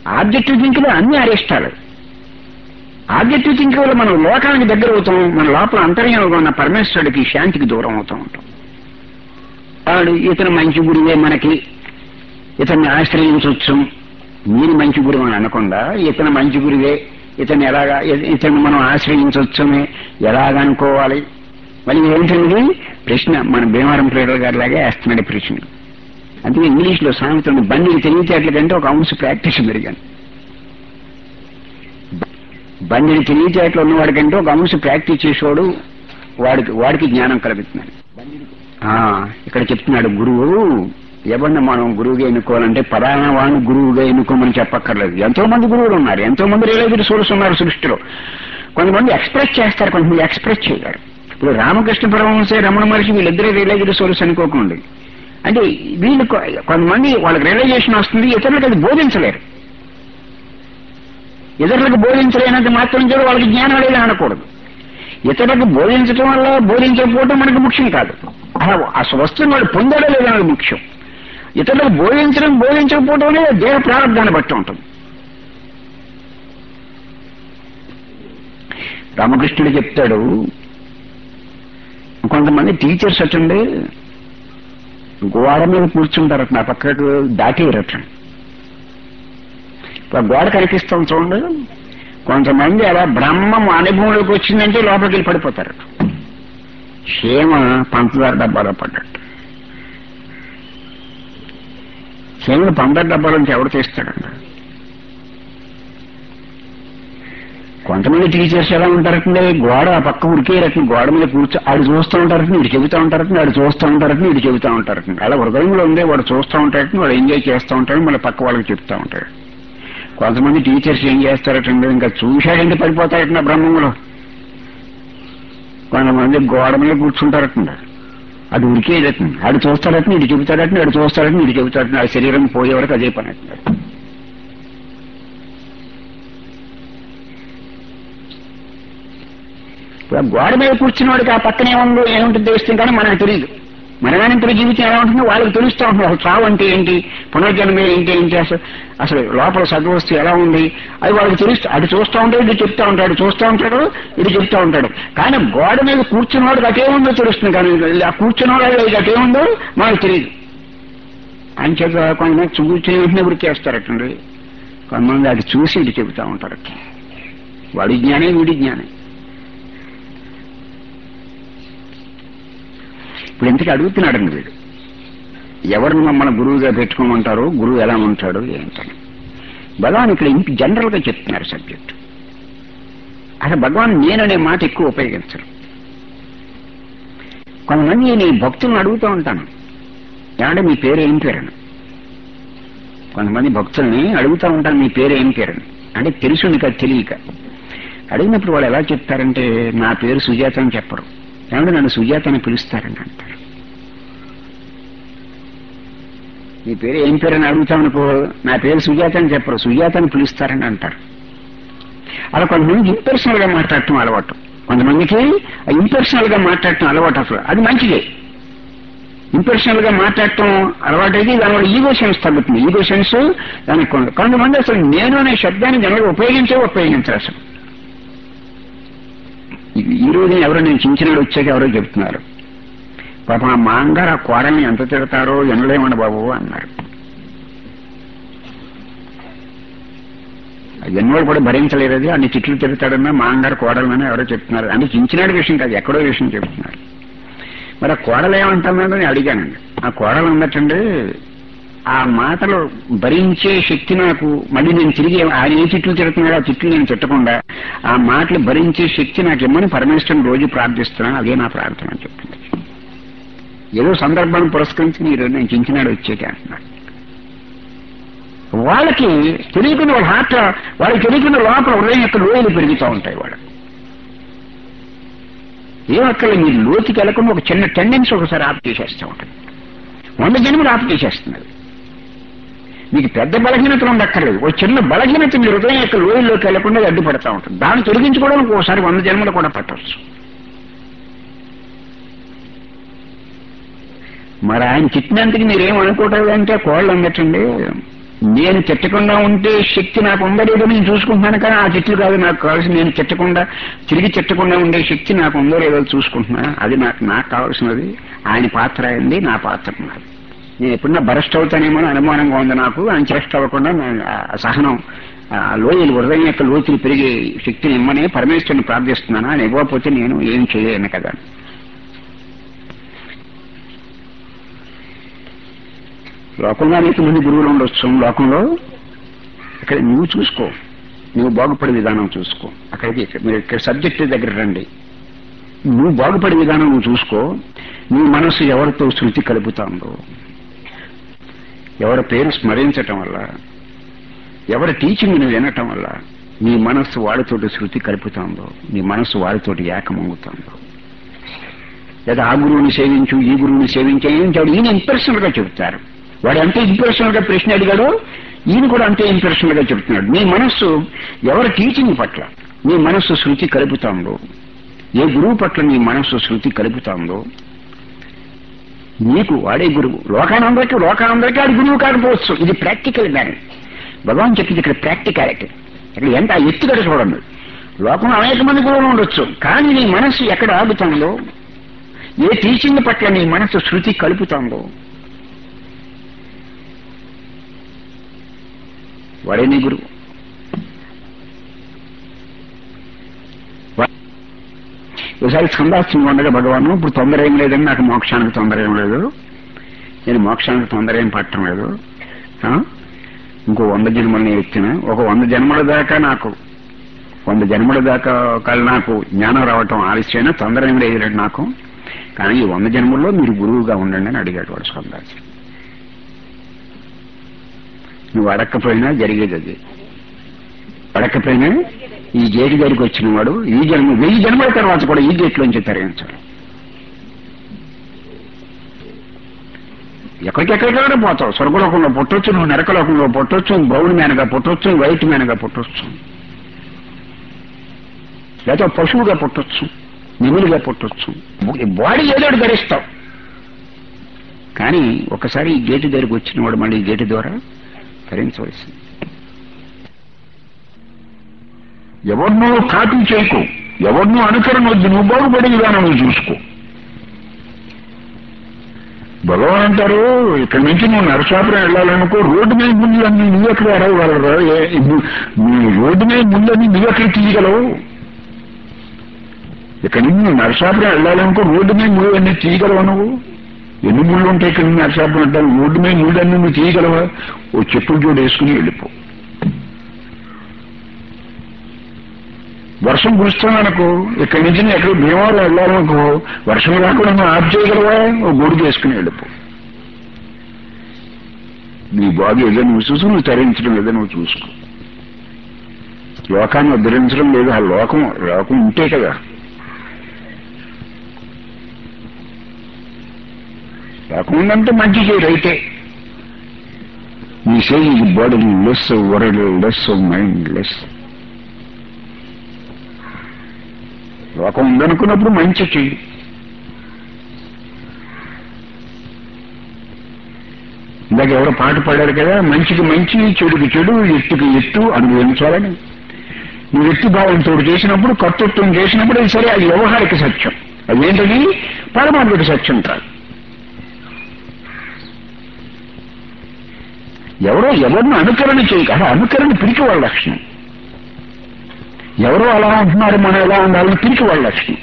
A: ఆబ్జెక్టివ్ థింకింగ్ అన్ని అరిష్టాలు ఆబ్జెక్టివ్ థింకింగ్ వల్ల మనం లోకానికి దగ్గర అవుతాం మన లోపల అంతర్యంగా ఉన్న పరమేశ్వరుడికి శాంతికి దూరం అవుతూ ఉంటాం వాడు ఇతను మంచి గురువే మనకి ఇతన్ని ఆశ్రయించవచ్చు మీరు మంచి గురువు అని అనకుండా ఇతను మంచి గురువే ఇతను ఎలాగా ఇతను మనం ఆశ్రయించవచ్చు ఎలాగనుకోవాలి మళ్ళీ ఏంటండి ప్రశ్న మన భీమవరం ప్రేరల గారి లాగే వేస్తున్నాడు ఈ ప్రశ్న అందుకే ఇంగ్లీష్ లో సామెతలు బండికి తెలివితేటల కంటే ఒక అంశ ప్రాక్టీస్ పెరిగాను బండిని తెలివితేటలు ఉన్నవాడి కంటే ఒక అంశ ప్రాక్టీస్ చేసేవాడు వాడికి వాడికి జ్ఞానం కలుగుతున్నాడు ఆ, ఇక్కడ చెప్తున్నాడు గురువు ఎవరిని మనం గురువుగా ఎన్నుకోవాలంటే పలానా వాడిని గురువుగా ఎన్నుకోమని చెప్పక్కర్లేదు ఎంతో మంది గురువులు ఉన్నారు ఎంతో మంది రియలైజ్డ్ సోర్స్ ఉన్నారు సృష్టిలో కొంతమంది ఎక్స్ప్రెస్ చేస్తారు కొంతమంది ఎక్స్ప్రెస్ చేయరు ఇప్పుడు రామకృష్ణ పరమహంసే రమణ మహర్షి వీళ్ళిద్దరే రియలైజ్డ్ సోర్స్ అనుకోకండి అంటే వీళ్ళు కొ- కొంతమంది వాళ్ళకి రియలైజేషన్ వస్తుంది ఇతరులకు అది బోధించలేరు ఇతరులకు బోధించలేనంత మాత్రం చేత వాళ్ళకి జ్ఞానం లేదు అనకూడదు ఇతరులకు బోధించడం వల్ల బోధించకపోవడం మనకు ముఖ్యం కాదు అలా ఆ వస్తువుని వాడు పొందడం లేదన్నది ముఖ్యం ఇతరులకు బోధించడం బోధించకపోవడం అనేది దేహ ప్రారంభాన్ని బట్టి ఉంటుంది రామకృష్ణుడు చెప్తాడు కొంతమంది టీచర్స్ అటండి గోడ మీద కూర్చుంటారట నా పక్కకు దాటేయరట ఇప్పుడు ఆ గోడ కనిపిస్తాం చూడండి కొంతమంది అలా బ్రహ్మం అనుభవంలోకి వచ్చిందంటే లోపలికి వెళ్ళి పడిపోతారు క్షేమ పంచదార డబ్బాలో పడ్డట్టు క్షేమను పంచదార డబ్బాలో నుంచి ఎవరు తీస్తాడండి కొంతమంది టీచర్స్ ఎలా ఉంటారంటే గోడ ఆ పక్క ఉరికే రకం గోడ మీద కూర్చో ఆడు చూస్తూ ఉంటారని వీడు చెబుతూ ఉంటారని వాడు చూస్తూ ఉంటారని వీడు చెబుతూ ఉంటారని అలా హృదయంలో ఉందే వాడు చూస్తూ ఉంటారని వాడు ఎంజాయ్ చేస్తూ ఉంటాడు మళ్ళీ పక్క వాళ్ళకి చెప్తూ ఉంటాడు కొంతమంది టీచర్స్ ఏం చేస్తారటండి ఇంకా చూశాడంటే పడిపోతారట బ్రహ్మంలో కొంతమంది గోడ మీద కూర్చుంటారట అది ఉరికేదట ఆడు చూస్తాడటని ఇటు చెబుతాడటని ఆడు చూస్తాడటని ఇటు చెబుతాడటని ఆ శరీరం పోయే వరకు అదే పని అవుతుంది ఇప్పుడు ఆ గోడ మీద కూర్చున్న వాడికి ఆ పక్కన ఏముందో ఏముంటుంది తెలుస్తుంది కానీ మనకు తెలియదు మనగానంతర జీవితం ఎలా ఉంటుందో వాళ్ళకి తెలుస్తూ ఉంటుంది అసలు చావు అంటే ఏంటి పునర్జన్మ ఏంటి ఏంటి అసలు అసలు లోపల సద్వస్తు ఎలా ఉంది అది వాళ్ళకి తెలుస్తూ అటు చూస్తూ ఉంటాడు ఇటు చెప్తా ఉంటాడు చూస్తూ ఉంటాడు ఇటు చెప్తా ఉంటాడు కానీ గోడ మీద కూర్చున్నవాడికి అటేముందో తెలుస్తుంది కానీ ఆ కూర్చున్నవాడు అటేముందో మనకు తెలియదు అంచేత కొంతమంది కూర్చుని వెంటనే ఉరికేస్తారటండి కొంతమంది అది చూసి ఇటు చెబుతా ఉంటారు వాడి జ్ఞానే వీడి జ్ఞానే ఇప్పుడు ఇంతకీ అడుగుతున్నాడండి వీడు ఎవరిని మమ్మల్ని గురువుగా పెట్టుకోమంటారు గురువు ఎలా ఉంటాడు ఏంటని భగవాన్ ఇక్కడ ఇంటి జనరల్ గా చెప్తున్నారు సబ్జెక్ట్ అసలు భగవాన్ నేననే మాట ఎక్కువ ఉపయోగించరు కొంతమంది నేను భక్తులను అడుగుతూ ఉంటాను ఏమంటే మీ పేరు ఏం పేరని కొంతమంది భక్తుల్ని అడుగుతూ ఉంటాను మీ పేరు ఏం పేరని అంటే తెలుసుంది కదా తెలియక అడిగినప్పుడు వాళ్ళు ఎలా చెప్తారంటే నా పేరు సుజాత అని చెప్పరు ఏమంటే నన్ను సుజాత అని పిలుస్తారని అంటారు నీ పేరు ఏం పేరు అని అడుగుతామనుకో నా పేరు సుజాత అని చెప్పరు సుజాత అని పిలుస్తారని అంటారు అలా కొంతమందికి ఇంపర్సనల్ గా మాట్లాడటం అలవాటు కొంతమందికి ఇంపర్సనల్ గా మాట్లాడటం అలవాటు అసలు అది మంచిదే ఇంపర్సనల్ గా మాట్లాడటం అలవాటు అయితే దానివల్ల ఈగో సెన్స్ తగ్గుతుంది ఈగో సెన్స్ దానికి కొంత- కొంతమంది అసలు నేను అనే శబ్దాన్ని జనరల్గా ఉపయోగించే ఉపయోగించారు అసలు ఈ- ఈ రోజు ఎవరో నేను చించినాడు వచ్చాక ఎవరో చెప్తున్నారు పాపం ఆ మాంగారు ఆ కోడల్ని ఎంత తిడతారో ఎనలేమండి బాబు అన్నారు ఎన్నోడు కూడా భరించలేరు అది అన్ని తిట్లు తిడతాడన్నా మాంగారు కోడలని ఎవరో చెప్తున్నారు అంటే చించినాడు విషయం కాదు ఎక్కడో విషయం చెప్తున్నారు మరి ఆ కోడలు ఏమంటున్నాడో నేను అడిగానండి ఆ కోడలు ఉన్నట్టండి ఆ మాటలు భరించే శక్తి నాకు మళ్ళీ నేను తిరిగి ఆయన ఏ తిట్లు తిడుతున్నాడో ఆ తిట్లు నేను తిట్టకుండా ఆ మాటలు భరించే శక్తి నాకు ఇమ్మని పరమేశ్వరం రోజు ప్రార్థిస్తున్నాను అదే నా ప్రార్థన అని చెప్పింది ఏదో సందర్భాన్ని పురస్కరించి మీరు నేను చించినాడు వచ్చేట అంటున్నాడు వాళ్ళకి తెలియకుండా వాళ్ళ హార్ట్ వాళ్ళకి తెలియకుండా లోపల హృదయం యొక్క లోయలు పెరుగుతూ ఉంటాయి వాళ్ళకి ఏమక్కర్లేదు మీరు లోతుకి వెళ్ళకుండా ఒక చిన్న టెండెన్సీ ఒకసారి ఆప్ చేసేస్తూ ఉంటుంది వంద జన్మలు ఆప్ చేసేస్తున్నది మీకు పెద్ద బలహీనతలు ఉండక్కర్లేదు ఒక చిన్న బలహీనత మీ హృదయం యొక్క లోయల్లోకి వెళ్లకుండా అది అడ్డుపడతా ఉంటుంది దాన్ని తొలగించుకోవడానికి ఒకసారి వంద జన్మలు కూడా పట్టవచ్చు మరి ఆయన చిట్టినంతకి మీరేం అనుకోవటం అంటే కోళ్ళు అన్నట్టండి నేను తిట్టకుండా ఉంటే శక్తి నాకు ఉందా లేదో నేను చూసుకుంటున్నాను కానీ ఆ చెట్లు కాదు నాకు కావాల్సిన నేను తిట్టకుండా తిరిగి తిట్టకుండా ఉండే శక్తి నాకు ఉందో లేదో చూసుకుంటున్నా అది నాకు నాకు కావాల్సినది ఆయన పాత్ర అయింది నా పాత్ర నాది నేను ఎప్పుడన్నా బరస్ట్ అవుతానేమో అని అనుమానంగా ఉంది నాకు ఆయన చేష్ట అవ్వకుండా నేను ఆ సహనం ఆ లోయలు హృదయం యొక్క లోతులు పెరిగే శక్తిని ఇమ్మని పరమేశ్వరుని ప్రార్థిస్తున్నాను ఆయన ఇవ్వకపోతే నేను ఏం చేయలేను కదా లోకంలో అనేక మంది గురువులు ఉండొచ్చు లోకంలో ఇక్కడ నువ్వు చూసుకో నువ్వు బాగుపడే విధానం చూసుకో అక్కడికి మీరు ఇక్కడ సబ్జెక్ట్ దగ్గర రండి నువ్వు బాగుపడే విధానం నువ్వు చూసుకో నీ మనసు ఎవరితో శృతి కలుపుతాందో ఎవరి పేరు స్మరించటం వల్ల ఎవరి టీచింగ్ నువ్వు వినటం వల్ల నీ మనస్సు వాడితోటి శృతి కలుపుతాందో నీ మనస్సు వాడితోటి ఏకమవుతుందో లేదా ఆ గురువుని సేవించు ఈ గురువుని సేవించు ఏం చెడు ఈయన ఇంపర్సనల్ గా చెబుతారు వాడు అంతే ఇంపర్సనల్ గా ప్రశ్న అడిగాడో ఈయన కూడా అంతే ఇంపర్సనల్ గా చెబుతున్నాడు నీ మనస్సు ఎవరి టీచింగ్ పట్ల నీ మనస్సు శృతి కలుపుతాందో ఏ గురువు పట్ల నీ మనస్సు శృతి కలుపుతాందో నీకు వాడే గురువు లోకానందరికీ లోకానందరికీ ఆడి గురువు కాకపోవచ్చు ఇది ప్రాక్టికల్ మ్యాన్ భగవాన్ చెప్పింది ఇక్కడ ప్రాక్టికాలిటీ ఇక్కడ ఎంత ఎత్తుగడ చూడండి లోకంలో అనేక మంది గురువులు ఉండొచ్చు కానీ నీ మనస్సు ఎక్కడ ఆగుతుందో ఏ టీచింగ్ పట్ల నీ మనస్సు శృతి కలుపుతుందో వాడే నీ గురువు ఒకసారి సందాస్తుంది ఉండగా భగవాను ఇప్పుడు తొందర ఏం లేదని నాకు మోక్షానికి తొందర ఏం లేదు నేను మోక్షానికి తొందర ఏం పట్టడం లేదు ఆ? ఇంకో వంద జన్మల్ని ఎత్తిన ఒక వంద జన్మల దాకా నాకు వంద జన్మల దాకా ఒకవేళ నాకు జ్ఞానం రావటం ఆలస్యమైనా తొందర ఏం లేదు నాకు కానీ ఈ వంద జన్మల్లో మీరు గురువుగా ఉండండి అని అడిగాడు వాడు సందాసి నువ్వు అడక్కపోయినా జరిగేది అది అడక్కపోయినా ఈ గేటు దగ్గరికి వచ్చిన వాడు ఈ జన్మ వెయ్యి జన్మల తర్వాత కూడా ఈ గేట్లోంచి తరలించాడు ఎక్కడికెక్కడికైనా పోతావు స్వర్గలోకంలో పుట్టొచ్చు నువ్వు నరకలోకంలో పుట్టొచ్చు బ్రౌన్ మ్యాన్గా పుట్టొచ్చు వైట్ మ్యాన్గా పుట్టొచ్చు లేదా పశువుగా పుట్టొచ్చు నిములుగా పుట్టొచ్చు బాడీ ఏదో ఒకటి ధరిస్తావు కానీ ఒకసారి ఈ గేటు దగ్గరికి వచ్చిన వాడు మళ్ళీ ఈ గేటు ద్వారా ధరించవలసింది ఎవరినో కాపీ చేయకు ఎవరినో అనుకరణ వద్దు నువ్వు బాగుపడే విధానం నువ్వు చూసుకో భగవాన్ అంటారు ఇక్కడి నుంచి నువ్వు నరసాపురం వెళ్ళాలనుకో రోడ్డు మీద ముందులన్నీ నువ్వు ఎక్కడ అడగగలరా ఏ- నువ్వు- నువ్వు రోడ్డు మీద ముందని నువ్వు ఎక్కడ తీయగలవు ఇక్కడి నుంచి నువ్వు నరసాపురం వెళ్ళాలనుకో రోడ్డు మీద ముళ్ళు అన్ని తీయగలవా నువ్వు ఎన్ని ముళ్ళు ఉంటాయి ఇక్కడ నుంచి నరసాపురం అంటారు రోడ్డు మీద ముళ్ళు అన్ని నువ్వు తీయగలవా ఓ చెప్పులు జోడు వేసుకుని వెళ్ళిపో వర్షం కురుస్తుందనుకో ఇక్కడి నుంచి నువ్వు ఎక్కడ భీమవరం వెళ్ళాలనుకో వర్షం రాకుండా నువ్వు ఆఫ్ చేయగలవా ఓ గొడుగు వేసుకుని వెళ్ళిపో నీ బాడీ ఏదో నువ్వు చూసు నువ్వు తరించడం ఏదో నువ్వు చూసుకో లోకాన్ని ఉద్ధరించడం లేదు ఆ లోకం లోకం ఉంటే కదా లోకం ఉందంటే మంచి చేయరు అయితే నీ సే ఈ bodyless worldless mindless లోకం ఉందనుకున్నప్పుడు మంచి చెయ్యి ఇందాక ఎవరో పాట పాడారు కదా మంచికి మంచి చెడుకి చెడు ఎత్తుకి ఎత్తు అనుభవించాలని నువ్వు ఎత్తి భావంతో చేసినప్పుడు కర్తృత్వం చేసినప్పుడు అది సరే అది వ్యవహారిక సత్యం అదేంటది పరమాత్మక సత్యం కాదు ఎవరో ఎవరిని అనుకరణ చేయక అలా అనుకరణ పిరికి వాళ్ళ లక్షణం ఎవరో అలా ఉంటున్నారు మనం ఎలా ఉండాలని పిరికి వాళ్ళ లక్షణం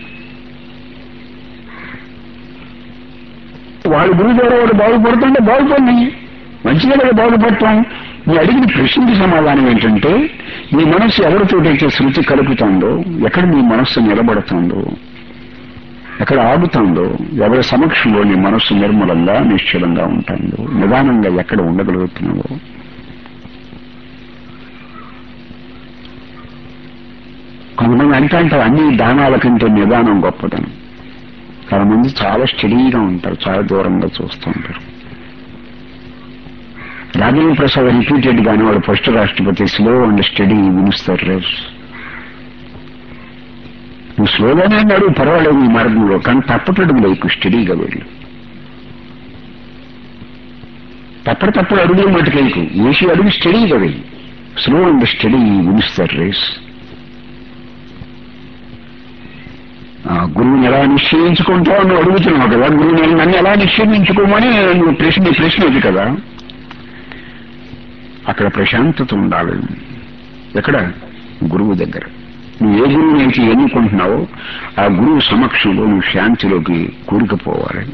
A: వాళ్ళ గురువు ద్వారా వాడు బాగుపడుతుంటే బాగుపడి మంచిగా కదా బాగుపడతాం నీ అడిగిన ప్రశ్నకి సమాధానం ఏంటంటే నీ మనస్సు ఎవరితోటైతే శృతి కలుపుతుందో ఎక్కడ నీ మనస్సు నిలబడుతుందో ఎక్కడ ఆగుతుందో ఎవరి సమక్షంలో నీ మనస్సు నిర్మలంగా నిశ్చలంగా ఉంటుందో నిదానంగా ఎక్కడ ఉండగలుగుతున్నావో కొంతమంది అంటే అంటారు అన్ని దానాల కంటే నిదానం గొప్పదని చాలా మంది చాలా స్టడీగా ఉంటారు చాలా దూరంగా చూస్తూ ఉంటారు రాజేంద్ర ప్రసాద్ రిపీటెడ్ గానే వాడు ఫస్ట్ రాష్ట్రపతి స్లో అండ్ స్టడీ వినుస్తారు రేపు నువ్వు స్లోగానే అన్నాడు పర్వాలేదు ఈ మార్గంలో కానీ తప్పటడుగులో ఎక్కువ స్టడీగా వెళ్ళు తప్పడు తప్పుడు అడుగులు మటుకేకు వేసి అడుగు స్టడీగా వెయ్యి slow and steady wins the race గురువుని ఎలా నిశ్చయించుకుంటావు నువ్వు అడుగుతున్నావు కదా గురువుని నన్ను ఎలా నిశ్చయించుకోమని నువ్వు ప్రశ్న నీ ప్రశ్న అది కదా అక్కడ ప్రశాంతత ఉండాలి ఎక్కడ గురువు దగ్గర నువ్వు ఏ గురువు నుంచి ఎన్నుకుంటున్నావో ఆ గురువు సమక్షంలో నువ్వు శాంతిలోకి కూరుకుపోవాలి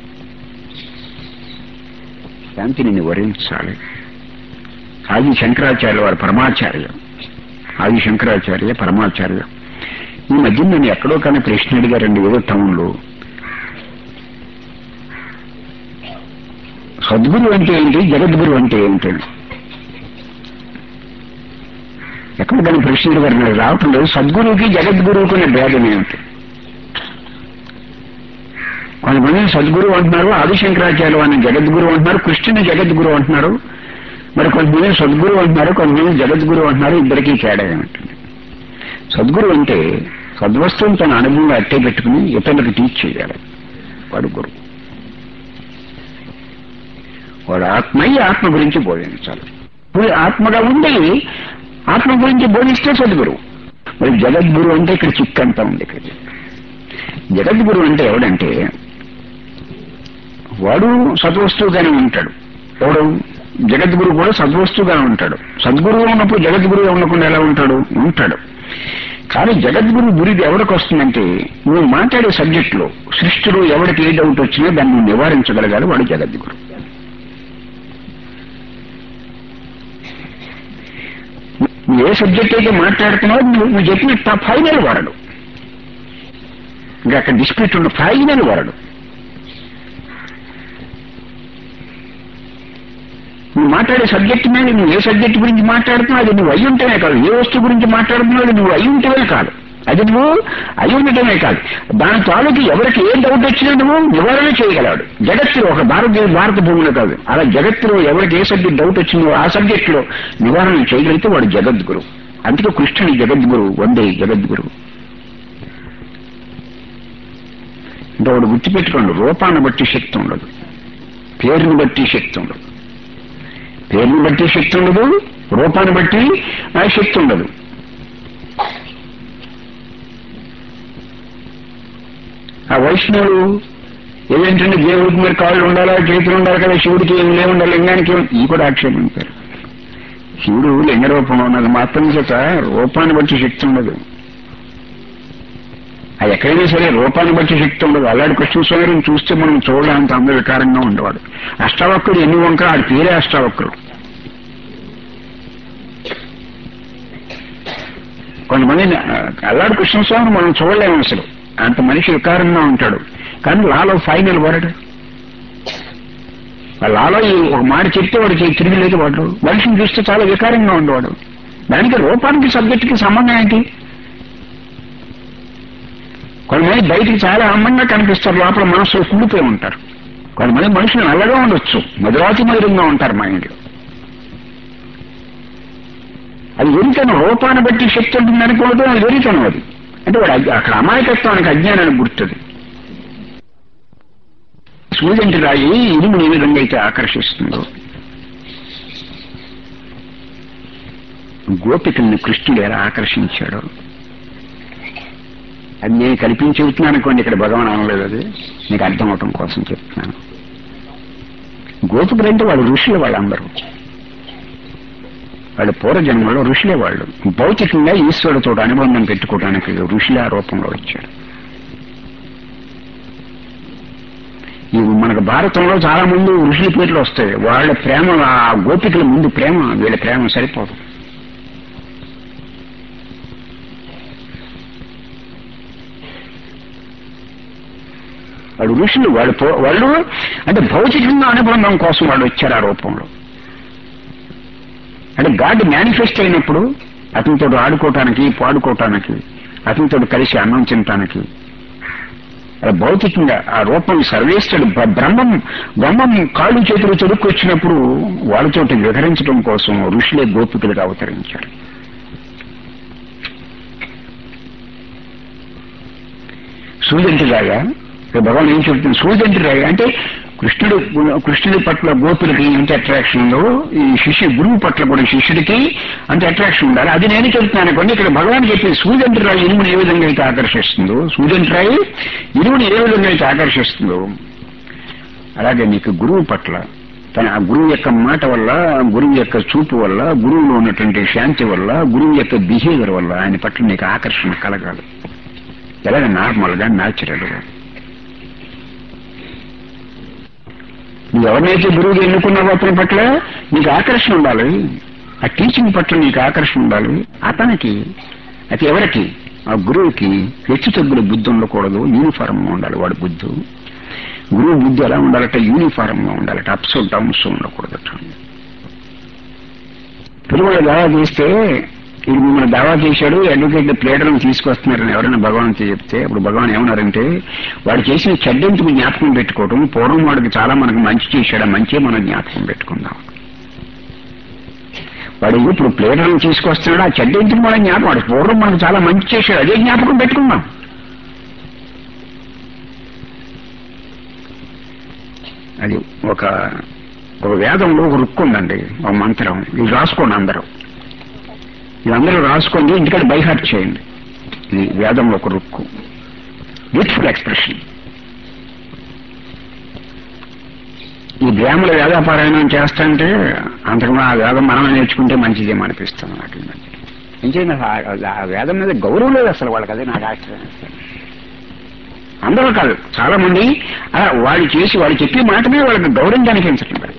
A: శాంతి నిన్ను వరించాలి ఆది శంకరాచార్య వారు పరమాచార్య ఆది శంకరాచార్య పరమాచార్య ఈ మధ్య నేను ఎక్కడో కానీ ప్రశ్న అడిగారండి ఏదో టౌన్లో సద్గురు అంటే ఏంటి జగద్గురు అంటే ఏంటి ఎక్కడ కానీ ప్రశ్న అడిగారు నాకు రావటం లేదు సద్గురువుకి జగద్గురువుకి ఉన్న భేదం ఏమిటి కొంతమంది సద్గురు అంటున్నారు ఆదిశంకరాచార్య అని జగద్గురు అంటున్నారు కృష్ణుని జగద్గురు అంటున్నారు మరి కొంతమంది సద్గురు అంటున్నారు కొంతమంది జగద్గురు అంటున్నారు ఇద్దరికీ తేడా ఏమిటండి సద్గురు అంటే సద్వస్తువుని తన అనుభవంగా అట్టే పెట్టుకుని ఇతరులకు టీచ్ చేయాలి వాడు గురువు వాడు ఆత్మయ్యి ఆత్మ గురించి బోధించాలి ఇప్పుడు ఆత్మగా ఉండి ఆత్మ గురించి బోధిస్తే సద్గురు మరి జగద్గురు అంటే ఇక్కడ చిక్కంతా ఉంది ఇక్కడ జగద్గురు అంటే ఎవడంటే వాడు సద్వస్తువుగానే ఉంటాడు ఎవడు జగద్గురు కూడా సద్వస్తువుగా ఉంటాడు సద్గురువు ఉన్నప్పుడు జగద్గురువు ఉండకుండా ఎలా ఉంటాడు ఉంటాడు కానీ జగద్గురు గురిది ఎవరికి వస్తుందంటే నువ్వు మాట్లాడే సబ్జెక్టులో సృష్టిలో ఎవరికి ఏ డౌట్ వచ్చినా దాన్ని నువ్వు నివారించగలగాలి వాడు జగద్గురు నువ్వు ఏ సబ్జెక్ట్ అయితే మాట్లాడుతున్నావో నువ్వు నువ్వు చెప్పిన ఫైనల్ వాడడు ఇంకా అక్కడ డిస్ప్యూట్ ఉన్న ఫైనల్ వాడడు నువ్వు మాట్లాడే సబ్జెక్ట్ మీద నువ్వు ఏ సబ్జెక్ట్ గురించి మాట్లాడుతున్నావు అది నువ్వు అయి ఉంటేనే కాదు ఏ వస్తువు గురించి మాట్లాడుతున్నావు అది నువ్వు అయి ఉంటేనే కాదు అది నువ్వు అయి ఉండటమే కాదు దాని తాలూకు ఎవరికి ఏ డౌట్ వచ్చినా నువ్వు నివారణ చేయగలవాడు జగత్తులో ఒక భారతీయ భారత భూమిలో కాదు అలా జగత్తులో ఎవరికి ఏ సబ్జెక్ట్ డౌట్ వచ్చిందో ఆ సబ్జెక్టులో నివారణ చేయగలిగితే వాడు జగద్గురు అందుకే కృష్ణుని జగద్గురు వందే జగద్గురు అంటే వాడు గుర్తుపెట్టుకోండి రూపాన్ని బట్టి శక్తి ఉండదు పేరుని బట్టి శక్తి ఉండదు పేరుని బట్టి శక్తి ఉండదు రూపాన్ని బట్టి ఆ శక్తి ఉండదు ఆ వైష్ణవులు ఏదేంటంటే దేవుడికి మరి కాళ్ళు ఉండాలా చేతులు ఉండాలి కదా శివుడికి ఏమి లేవుండాలి లింగానికి ఏమి- ఈ కూడా ఆక్షేపించారు శివుడు లింగ రూపంలో ఉన్నది మాత్రం చేత రూపాన్ని బట్టి శక్తి ఉండదు అది ఎక్కడైనా సరే రూపాన్ని బట్టి శక్తి ఉండదు అలాంటి కృష్ణ స్వామిని చూస్తే మనం చూడడానికి అంత వికారంగా ఉండేవాడు అష్టావక్రుడు ఎన్ని వంక ఆడి పేరే అష్టావక్రుడు కొంతమంది అల్లాడు కృష్ణస్వామిని మనం చూడలేము అసలు అంత మనిషి వికారంగా ఉంటాడు కానీ లాలో ఫైనల్ వరడు ఆ లాలో ఈ ఒక మాట చెప్తే వాడు చేయి తిరిగిలేదు వాడు మనిషిని చూస్తే చాలా వికారంగా ఉండేవాడు దానికి రూపానికి సబ్జెక్టుకి సంబంధం ఏంటి కొంతమంది బయటికి చాలా అందంగా కనిపిస్తారు లోపల మనసులో కుళ్ళిపోయి ఉంటారు కొంతమంది మనుషులు నల్లగా ఉండొచ్చు మధురాతి మధురంగా ఉంటారు మైండ్లో అది వెరితనం రూపాన్ని బట్టి శక్తి ఉంటుంది అనుకోవడం అది వెరితనం అది అంటే వాడు అజ్ఞ- అక్కడ అమాయకత్వానికి అజ్ఞానానికి గుర్తుంది సూర్యంటి రాయి ఇనుముని ఏ విధంగా అయితే ఆకర్షిస్తుందో గోపికల్ని కృష్ణుడు ఎలా ఆకర్షించాడో అది నేను కల్పించి చెబుతున్నాను అనుకోండి ఇక్కడ భగవాన్ అనలేదు అది నీకు అర్థం అవటం కోసం చెప్తున్నాను గోపికులు అంటే వాళ్ళు ఋషులు వాళ్ళందరూ వాళ్ళు పూర్వజన్మలో ఋషులే వాళ్ళు భౌతికంగా ఈశ్వరుడితో అనుబంధం పెట్టుకోవడానికి ఋషుల రూపంలో వచ్చారు ఈ మనకు భారతంలో చాలా మంది ఋషుల పేర్లు వస్తాయి వాళ్ళ ప్రేమ ఆ గోపికల ముందు ప్రేమ వీళ్ళ ప్రేమ సరిపోదు వాళ్ళు ఋషులు వాళ్ళు పో- వాళ్ళు అంటే భౌతికంగా అనుబంధం కోసం వాళ్ళు వచ్చారు ఆ రూపంలో అంటే గాడ్ మేనిఫెస్ట్ అయినప్పుడు అతనితో ఆడుకోవటానికి పాడుకోవటానికి అతనితో కలిసి అన్నం తినటానికి అలా భౌతికంగా ఆ రూపం సర్వేశ్వరుడు బ్ర- బ్రహ్మం బ్రహ్మం కాళ్ళు చేతులు తొడుక్కొచ్చినప్పుడు వాళ్ళతోటి విహరించడం కోసం ఋషులే గోపికలుగా అవతరించారు సూర్యంటి రాగా ఇక్కడ భగవాన్ ఏం చెప్తుంది సూర్యంటి రాగా అంటే కృష్ణుడు కృష్ణుడి పట్ల గోపులకి ఎంత అట్రాక్షన్ ఉందో ఈ శిష్యు గురువు పట్ల కూడా శిష్యుడికి అంత అట్రాక్షన్ ఉండాలి అది నేను చెప్తున్నాను కొన్ని ఇక్కడ భగవాన్ చెప్పి సూర్యంటి రాయి ఇనుముని ఏ విధంగా అయితే ఆకర్షిస్తుందో సూర్యంటి రాయి ఇనుముని ఏ విధంగా అయితే ఆకర్షిస్తుందో అలాగే నీకు గురువు పట్ల తన ఆ గురువు యొక్క మాట వల్ల గురువు యొక్క చూపు వల్ల గురువులో ఉన్నటువంటి శాంతి వల్ల గురువు యొక్క బిహేవియర్ వల్ల ఆయన పట్ల నీకు ఆకర్షణ కలగాలి ఎలాగ నార్మల్ గా న్యాచురల్ గా నువ్వు ఎవరినైతే గురువుగా ఎన్నుకున్నావో అతని పట్ల నీకు ఆకర్షణ ఉండాలి ఆ టీచింగ్ పట్ల నీకు ఆకర్షణ ఉండాలి అతనికి అది ఎవరికి ఆ గురువుకి హెచ్చు తగ్గుల బుద్ధి ఉండకూడదు యూనిఫారం గా ఉండాలి వాడి బుద్ధి గురువు బుద్ధి ఎలా ఉండాలంటే యూనిఫారం గా ఉండాలట అప్స్ డౌన్స్ ఉండకూడదట పిల్లవాడు దావా చేస్తే ఇది మిమ్మల్ని దావా చేశాడు అడ్వకేట్ ప్లేటర్ని తీసుకొస్తున్నారని ఎవరైనా భగవాన్ చెప్తే అప్పుడు భగవాన్ ఏమన్నారంటే వాడు చేసిన చెడ్డెందుకు జ్ఞాపకం పెట్టుకోవటం పూర్వం వాడికి చాలా మనకు మంచి చేశాడు ఆ మంచి మనం జ్ఞాపకం పెట్టుకుందాం వాడు ఇప్పుడు ప్లేటర్ని తీసుకొస్తున్నాడు ఆ చెడ్డెందుకు మనం జ్ఞాపకం వాడు పూర్వం మనకు చాలా మంచి చేశాడు అదే జ్ఞాపకం పెట్టుకుందాం అది ఒక ఒక వేదంలో ఒక రుక్కు ఉందండి ఒక మంత్రం ఇది రాసుకోండి అందరూ ఇది అందరూ రాసుకోండి ఇంటికంటే బైహార్ట్ చేయండి ఇది వేదంలో ఒక రుక్కు బ్యూటిఫుల్ ఎక్స్ప్రెషన్ ఈ బ్రాహ్మణ వేదపారాయణం చేస్తుంటే అంతకు ఆ వేదం మనమే నేర్చుకుంటే మంచిదేమో అనిపిస్తుంది నాకు ఈ మధ్య ఏం చేయండి అసలు ఆ వేదం మీద గౌరవం లేదు అసలు వాళ్ళకి అదే నాకు ఆశ్చర్యం వేస్తుంది. అందరూ కాదు చాలా మంది అలా వాడు చేసి వాడు చెప్పే మాట మీద వాళ్ళకి గౌరవం కనిపించటం లేదు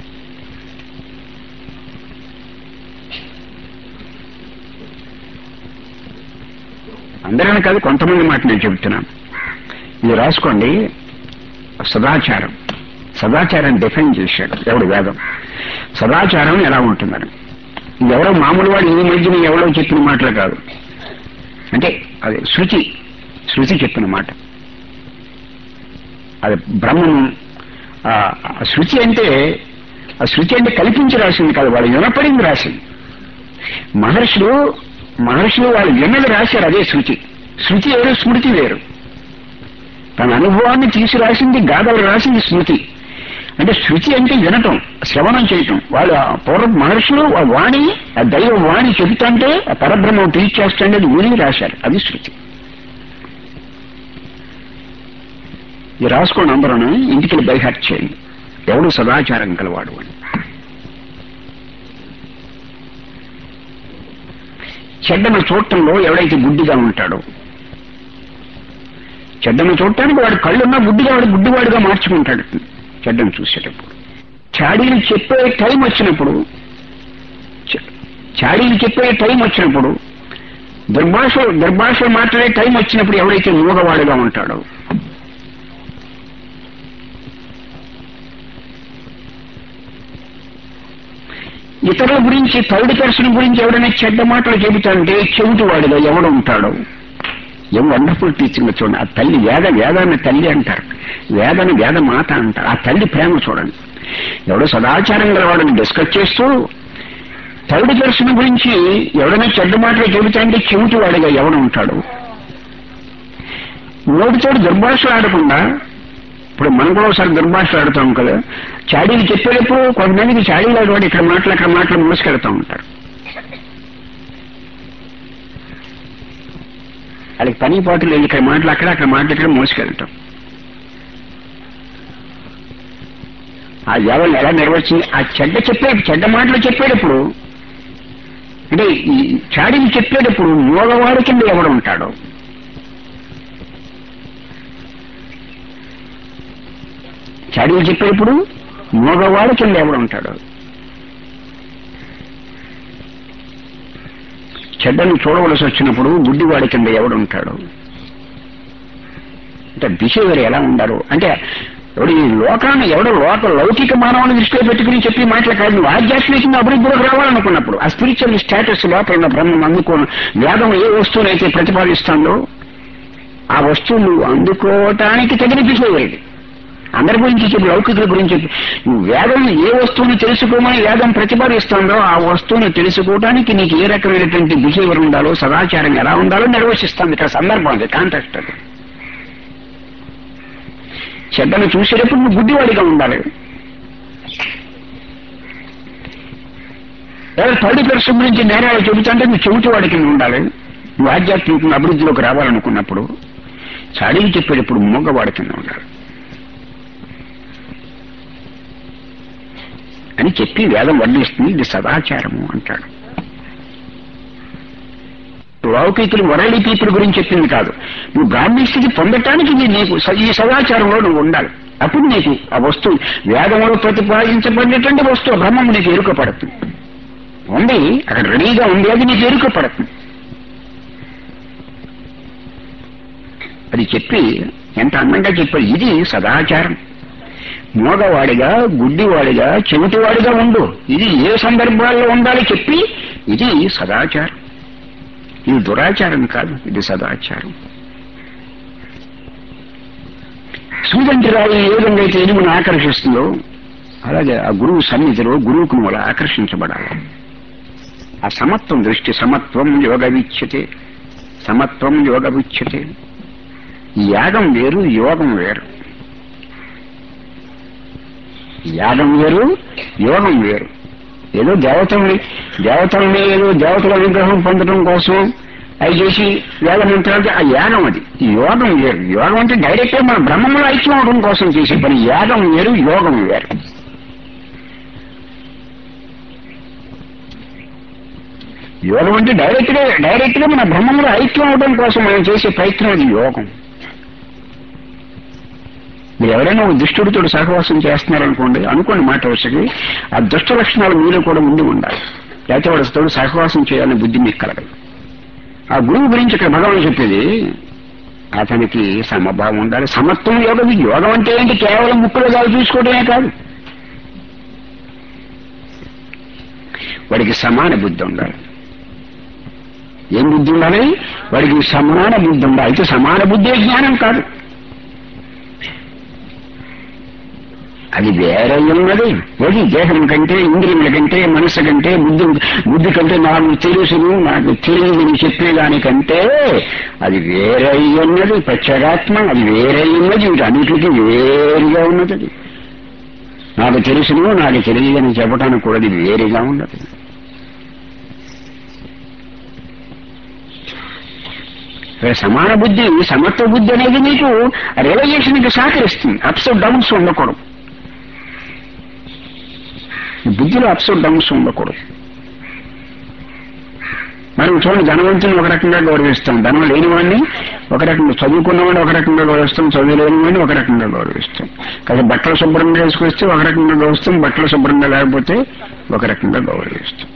A: అందరని కాదు కొంతమంది మాట నేను చెబుతున్నాను ఇది రాసుకోండి సదాచారం సదాచారం డిఫైన్ చేశాడు ఎవడు వేదం సదాచారం ఎలా ఉంటుందని ఇది ఎవరో మామూలు వాడు ఈ మధ్యన ఎవరో చెప్పిన మాటలు కాదు అంటే అది శృతి శృతి చెప్పిన మాట అది బ్రహ్మము ఆ ఆ శృతి అంటే ఆ శృతి అంటే కల్పించి రాసింది కాదు వాడు వినపడింది రాసింది మహర్షులు మహర్షులు వాళ్ళు విన్నది రాశారు అదే శృతి శృతి వేరు స్మృతి వేరు తన అనుభవాన్ని తీసి రాసింది గాథలు రాసింది స్మృతి అంటే శృతి అంటే వినటం శ్రవణం చేయటం వాళ్ళు ఆ పూర్వ మహర్షులు ఆ వాణి ఆ దైవ వాణి చెబుతుంటే ఆ పరబ్రహ్మం టీచ్ చేస్తుంటే అది విని రాశారు అది శృతి ఇది రాసుకోండి అందరూ ఇంటికి బైహార్ట్ చేయండి ఎవడు సదాచారం కలవాడు అని చెడ్డను చూడటంలో ఎవడైతే గుడ్డిగా ఉంటాడో చెడ్డను చూడటానికి వాడు కళ్ళున్నా గుడ్డిగా వాడు గుడ్డివాడుగా మార్చుకుంటాడు చెడ్డను చూసేటప్పుడు చాడీలు చెప్పే టైం వచ్చినప్పుడు చ- చాడీలు చెప్పే టైం వచ్చినప్పుడు దుర్భాష దుర్భాష మాట్లాడే టైం వచ్చినప్పుడు ఎవడైతే మూగవాడుగా ఉంటాడో ఇతరుల గురించి థర్డ్ పర్సన్ గురించి ఎవడైనా చెడ్డ మాటలు చెబుతాంటే చెవిటి వాడిగా ఎవడు ఉంటాడు ఏం వండర్ఫుల్ టీచింగ్ చూడండి ఆ తల్లి వేద వేదాన్ని తల్లి అంటారు వేదని వేద మాత అంటారు ఆ తల్లి ప్రేమ చూడండి ఎవడో సదాచారం గలవాడిని డిస్కస్ చేస్తూ థర్డ్ పర్సన్ గురించి ఎవడైనా చెడ్డ మాటలు చెబుతాంటే చెవిటి వాడిగా ఎవడు ఉంటాడు నోటితోటి దుర్భాషలు ఆడకుండా ఇప్పుడు మనం కూడా ఒకసారి దుర్భాషలు ఆడుతాం కదా చాడీలు చెప్పేటప్పుడు కొంతమందికి చాడీలు ఆడవాడు ఇక్కడ మాటలు అక్కడ మాటలు మోసుకెళ్తా ఉంటారు వాళ్ళకి పని పాటలు లేదు ఇక్కడ మాటలు అక్కడ అక్కడ మాటలు ఇక్కడ మోసుకెళ్తాం ఆ ఎవరిని ఎలా నిర్వచించి ఆ చెడ్డ చెప్పే చెడ్డ మాటలు చెప్పేటప్పుడు అంటే ఈ చాడీలు చెప్పేటప్పుడు మోగవాడి కింద ఎవడు ఉంటాడు చాడీలు చెప్పేటప్పుడు మోగవాడి కింద ఎవడు ఉంటాడు చెడ్డను చూడవలసి వచ్చినప్పుడు గుడ్డివాడి కింద ఎవడు ఉంటాడు అంటే బిహేవియర్ ఎలా ఉండారు అంటే ఎవడు ఈ లోకాన్ని ఎవడో లోక లౌకిక మానవుని దృష్టిలో పెట్టుకుని చెప్పి మాటలు కాదు నువ్వు ఆధ్యాత్మికంగా అభివృద్ధిలోకి రావాలనుకున్నప్పుడు ఆ స్పిరిచువల్ స్టేటస్ లోపల ఉన్న బ్రహ్మం అందుకో వేదం ఏ వస్తువునైతే ప్రతిపాదిస్తుందో ఆ వస్తువు నువ్వు అందుకోవటానికి తగిన బిహేవియర్ ఇది అందరి గురించి చెప్పి లౌకికుల గురించి చెప్పి నువ్వు వేదం ఏ వస్తువుని తెలుసుకోమని వేదం ప్రతిపాదిస్తుందో ఆ వస్తువుని తెలుసుకోవడానికి నీకు ఏ రకమైనటువంటి బిహేవియర్ ఉండాలో సదాచారం ఎలా ఉండాలో నిర్వచిస్తుంది ఇక్కడ సందర్భం అది కాంటాక్ట్ అది చెడ్డను చూసేటప్పుడు నువ్వు బుద్ధివాడిగా ఉండాలి లేదా థర్డ్ పర్సన్ గురించి నేరాలు చెబుతుంటే నువ్వు చెవిటివాడి కింద ఉండాలి నువ్వు ఆధ్యాత్మిక అభివృద్ధిలోకి రావాలనుకున్నప్పుడు చాడీలు చెప్పేటప్పుడు మూగవాడి కింద ఉండాలి అని చెప్పి వేదం వర్ణిస్తుంది ఇది సదాచారము అంటాడు లౌకికులు వరల్డ్ పీపుల్ గురించి చెప్పింది కాదు నువ్వు బ్రాహ్మీ స్థితి పొందటానికి నీ- నీకు స- ఈ సదాచారంలో నువ్వు ఉండాలి అప్పుడు నీకు ఆ వస్తువు వేదంలో ప్రతిపాదించబడినటువంటి వస్తువు బ్రహ్మము నీకు ఎరుక పడుతుంది ఉంది అక్కడ రెడీగా ఉంది అది నీకు ఎరుక పడుతుంది అది చెప్పి ఎంత అందంగా చెప్పాడు ఇది సదాచారం మోగవాడిగా గుడ్డివాడిగా చెవిటివాడిగా ఉండు ఇది ఏ సందర్భాల్లో ఉండాలి చెప్పి ఇది సదాచారం ఇది దురాచారం కాదు ఇది సదాచారం సూదంటి రాయి ఏ విధంగా అయితే ఎనుగును ఆకర్షిస్తుందో అలాగే ఆ గురువు సన్నిధిలో గురువుకు నువ్వు అలా ఆకర్షించబడాలి ఆ సమత్వం దృష్టి సమత్వం యోగ విచ్యతే సమత్వం యోగ విచ్యతే యాగం వేరు యోగం వేరు యాగం వేరు యోగం వేరు ఏదో దేవతల్ని దేవతల్ని ఏదో దేవతల విగ్రహం పొందడం కోసం అవి చేసి వేద మంత్రాలు ఆ యాగం అది ఈ యోగం వేరు యోగం అంటే డైరెక్ట్ గా మన బ్రహ్మంలో ఐక్యం అవడం కోసం చేసే పని యాగం వేరు యోగం వేరు యోగం అంటే డైరెక్ట్ గా డైరెక్ట్ గా మన బ్రహ్మంలో ఐక్యం అవడం కోసం మనం చేసే ప్రయత్నం అది యోగం మీరు ఎవరైనా ఒక దుష్టుడితో సహవాసం చేస్తున్నారనుకోండి అనుకోండి మాట వచ్చి ఆ దుష్ట లక్షణాలు మీలో కూడా ఉండి ఉండాలి లేకపోతే వాడితో సహవాసం చేయాలనే బుద్ధి మీకు కలగదు ఆ గురువు గురించి ఇక్కడ భగవాన్ చెప్పేది అతనికి సమభావం ఉండాలి సమత్వం యోగం యోగం అంటే ఏంటి కేవలం ముక్కులు గాలు చూసుకోవడమే కాదు వాడికి సమాన బుద్ధి ఉండాలి ఏం బుద్ధి ఉండాలి వాడికి సమాన బుద్ధి ఉండాలి అయితే సమాన బుద్ధే జ్ఞానం కాదు అది వేరే ఉన్నది ఏది దేహం కంటే ఇంద్రియముల కంటే మనసు కంటే బుద్ధి బుద్ధి కంటే నాకు తెలుసును నాకు తెలియదని చెప్పేదానికంటే అది వేరే ఉన్నది ప్రత్యేగాత్మ అది వేరే ఉన్నది వీటన్నిటికీ వేరుగా ఉన్నది అది నాకు తెలుసును నాకు తెలియదని చెప్పడానికి కూడా అది వేరుగా ఉన్నది సమాన బుద్ధి సమత్వ బుద్ధి అనేది నీకు రియలైజేషన్కి సహకరిస్తుంది అప్స్ డౌన్స్ ఉండకూడదు బుద్ధిలో అప్స్ డౌన్స్ ఉండకూడదు మనం చూడండి ధనవంతుని ఒక రకంగా గౌరవిస్తాం ధనం లేనివాడిని ఒక రకంగా చదువుకున్నవాడిని ఒక రకంగా గౌరవిస్తాం చదువు లేనివాడిని ఒక రకంగా గౌరవిస్తాం కదా బట్టలు శుభ్రంగా వేసుకొస్తే ఒక రకంగా గౌరవిస్తాం బట్టలు శుభ్రంగా లేకపోతే ఒక రకంగా గౌరవిస్తాం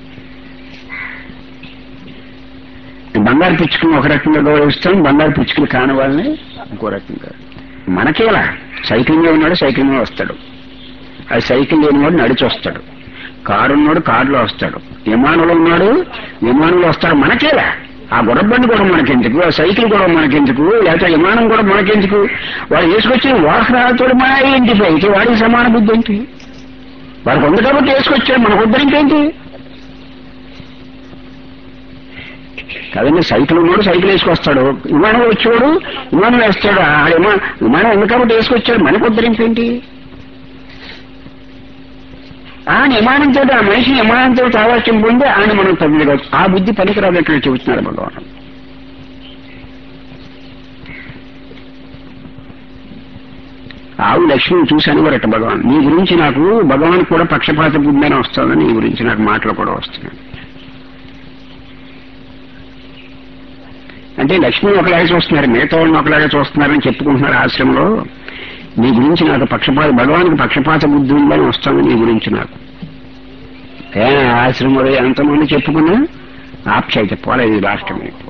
A: బంగారు పిచ్చుకుని ఒక రకంగా గౌరవిస్తాం బంగారు పిచ్చుకులు కాని వాళ్ళని ఇంకో రకంగా మనకేలా సైకిల్ మీద ఉన్నాడు సైకిల్ మీద వస్తాడు ఆ సైకిల్ లేనివాడు నడిచి వస్తాడు కారు ఉన్నాడు కారులో వస్తాడు విమానంలో ఉన్నాడు విమానంలో వస్తాడు మనకేలా ఆ గుర్రబండి కూడా మనకెందుకు ఆ సైకిల్ కూడా మనకెందుకు లేకపోతే విమానం కూడా మనకెందుకు వాడు వేసుకొచ్చిన వాహనాలతో మన ఐడెంటిఫై అయితే వాడికి సమాన బుద్ధి ఏంటి వాడికి ఉంది కాబట్టి వేసుకొచ్చాడు మనకు వద్దరు ఇంకేంటి కదండి సైకిల్ ఉన్నాడు సైకిల్ వేసుకొస్తాడు విమానం వచ్చాడు విమానం వేస్తాడు ఆ విమానం విమానం ఉంది కాబట్టి వేసుకొచ్చాడు మనకు ఉద్ధరింపేంటి ఆ విమానంతో ఆ మనిషి విమానంతో ఆవాస్యం పొంది ఆయన మనం తగ్గదు ఆ బుద్ధి పనికిరాదు ఇక్కడ చెబుతున్నారు భగవాన్ ఆవు లక్ష్మిని చూశాను వరట భగవాన్ నీ గురించి నాకు భగవాన్ కూడా పక్షపాత బుద్ధి వస్తుందని నీ గురించి నాకు మాటలు కూడా వస్తున్నాయి అంటే లక్ష్మి ఒకలాగే చూస్తున్నారు మిగతా వాళ్ళని ఒకలాగే చూస్తున్నారని చెప్పుకుంటున్నారు ఆశ్రమంలో నీ గురించి నాకు పక్షపాత భగవానికి పక్షపాత బుద్ధి ఉందని వస్తుంది నీ గురించి నాకు ఏ ఆశ్రమంలో ఎంతమంది చెప్పుకున్నా ఆప్యాయత పోలేదు ఈ రాష్ట్రం ఇప్పుడు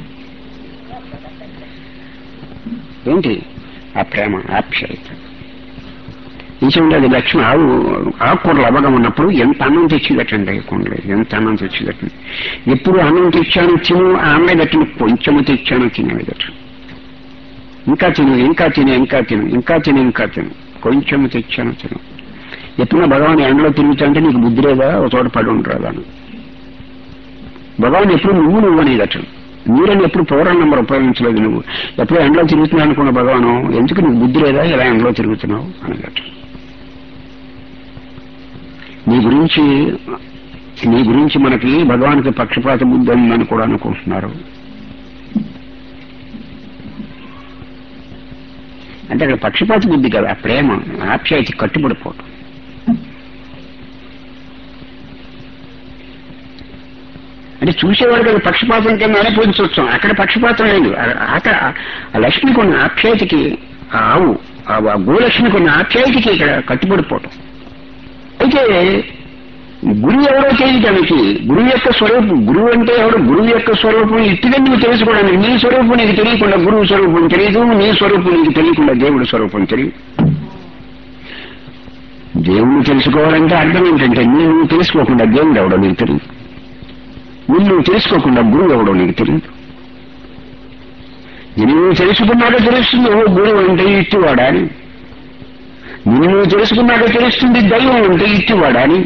A: ఏంటి ఆ ప్రేమ ఆప్యాయత నిజంగా అది లక్ష్మి ఆవు ఆకుకూరలు అవ్వగా ఉన్నప్పుడు ఎంత అన్నం తెచ్చిదటండి కొండలేదు ఎంత అన్నం తెచ్చిదటండి ఎప్పుడు అన్నం తెచ్చాను తిను ఆ అమ్మాయి దట్టిన కొంచెము తెచ్చాను తినేదట ఇంకా తిను ఇంకా తిను ఇంకా తిను ఇంకా తిను ఇంకా తిను కొంచెము తెచ్చాను తిను ఎప్పుడైనా భగవాన్ ఎండలో తిరుగుతుంటే నీకు బుద్ధి లేదా ఒక చోట పడి ఉండరాదా అని భగవాన్ ఎప్పుడు నువ్వు నువ్వు అనేదట నీరని ఎప్పుడు పౌరాల నెంబర్ ఉపయోగించలేదు నువ్వు ఎప్పుడు ఎండలో తిరుగుతున్నావు అనుకున్న భగవాను ఎందుకు నువ్వు బుద్ధి లేదా ఇలా ఎండలో తిరుగుతున్నావు అన్నట్టు నీ గురించి నీ గురించి మనకి భగవానికి పక్షపాత బుద్ధి ఉందని కూడా అనుకుంటున్నారు అంటే అక్కడ పక్షపాత బుద్ధి కదా ప్రేమ ఆప్యాయత కట్టుబడిపోవటం అంటే చూసేవాడికి అది పక్షపాతం కింద అనుభవించవచ్చు అక్కడ పక్షపాతం లేదు ఆ- అక్కడ ఆ లక్ష్మికి ఉన్న ఆప్యాయతకి ఆ ఆవు ఆ ఆ గోలక్ష్మికి ఉన్న ఆప్యాయతకి ఇక్కడ కట్టుబడిపోవటం అయితే గురువు ఎవరో తెలియటానికి గురువు యొక్క స్వరూపం గురువు అంటే ఎవరు గురువు యొక్క స్వరూపం ఇట్టుగా నువ్వు తెలుసుకోవడానికి నీ స్వరూపం నీకు తెలియకుండా గురువు స్వరూపం తెలియదు నీ స్వరూపం నీకు తెలియకుండా దేవుడి స్వరూపం తెలియదు దేవుణ్ణి తెలుసుకోవాలంటే అర్థం ఏంటంటే నేను నువ్వు తెలుసుకోకుండా దేవుడు ఎవడో నీకు తెలియదు నిన్ను నువ్వు తెలుసుకోకుండా గురువు ఎవడో నీకు తెలియదు నిన్ను నువ్వు తెలుసుకున్నాక తెలుస్తుంది ఓ గురువు అంటే ఇట్టివాడా అని నిన్ను నువ్వు తెలుసుకున్నాక తెలుస్తుంది దైవం అంటే ఇట్టివాడా అని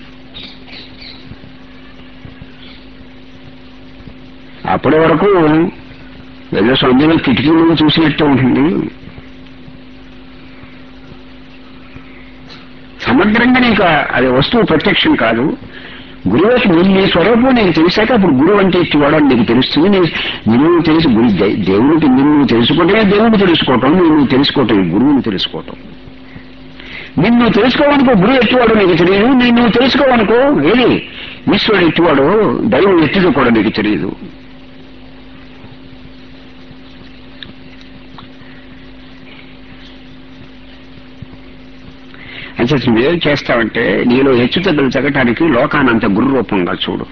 A: అప్పటి వరకు ఏదో సొంతంగా కిటికీ ముందు చూసినట్టు ఉంటుంది సమగ్రంగా నీకు అది వస్తువు ప్రత్యక్షం కాదు గురువుకి నీ నీ స్వరూపం నీకు తెలిసాక అప్పుడు గురువు అంటే ఇచ్చివాడు అని నీకు తెలుస్తుంది నీ నిన్ను తెలిసి గురి దే- దేవుడికి నిన్ను తెలుసుకోవటమే దేవుడు తెలుసుకోవటం నిన్ను తెలుసుకోవటం గురువుని తెలుసుకోవటం నిన్ను తెలుసుకోవనుకో గురువు ఎట్టివాడు నీకు తెలియదు నిన్ను తెలుసుకోవనుకో ఏది ఈశ్వరుడు ఎట్టివాడు దైవం ఎట్టిదో కూడా నీకు తెలియదు అంటే నువ్వేం చేస్తావంటే నీలో హెచ్చుతగ్గులు తగ్గటానికి లోకానంత గురు రూపంగా చూడు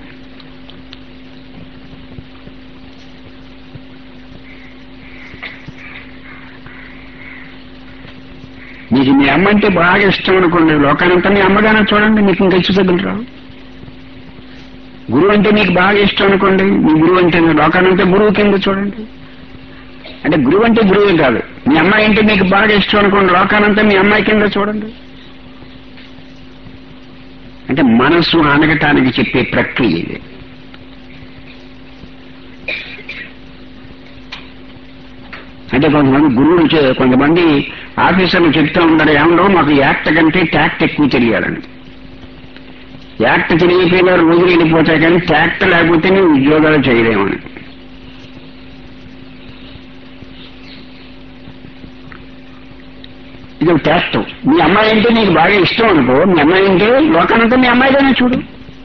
A: మీకు మీ అమ్మ అంటే బాగా ఇష్టం అనుకోండి లోకానంతా మీ అమ్మగానే చూడండి మీకు ఇంకా హెచ్చుతగ్గులు రావు గురువు అంటే మీకు బాగా ఇష్టం అనుకోండి మీ గురువు అంటే లోకానంతా గురువు కింద చూడండి అంటే గురువు అంటే గురువే కాదు మీ అమ్మాయి అంటే మీకు బాగా ఇష్టం అనుకోండి లోకానంతా మీ అమ్మాయి కింద చూడండి అంటే మనసు అనగటానికి చెప్పే ప్రక్రియ ఇది అంటే కొంతమంది గురువులు చే- కొంతమంది ఆఫీసర్లు చెప్తూ ఉంటారు ఏమన్నా మాకు యాక్ట్ కంటే ట్యాక్ట్ ఎక్కువ తెలియాలని యాక్ట్ తెలియకపోయినా రోజులు వెళ్ళిపోతాయి కానీ ట్యాక్ట్ లేకపోతే మేము ఉద్యోగాలు చేయలేమని ఇది ఒక ట్యాక్ట్ మీ అమ్మాయి అంటే నీకు బాగా ఇష్టం అనుకో మీ అమ్మాయి అంటే లోకానంతా మీ అమ్మాయిగానే చూడు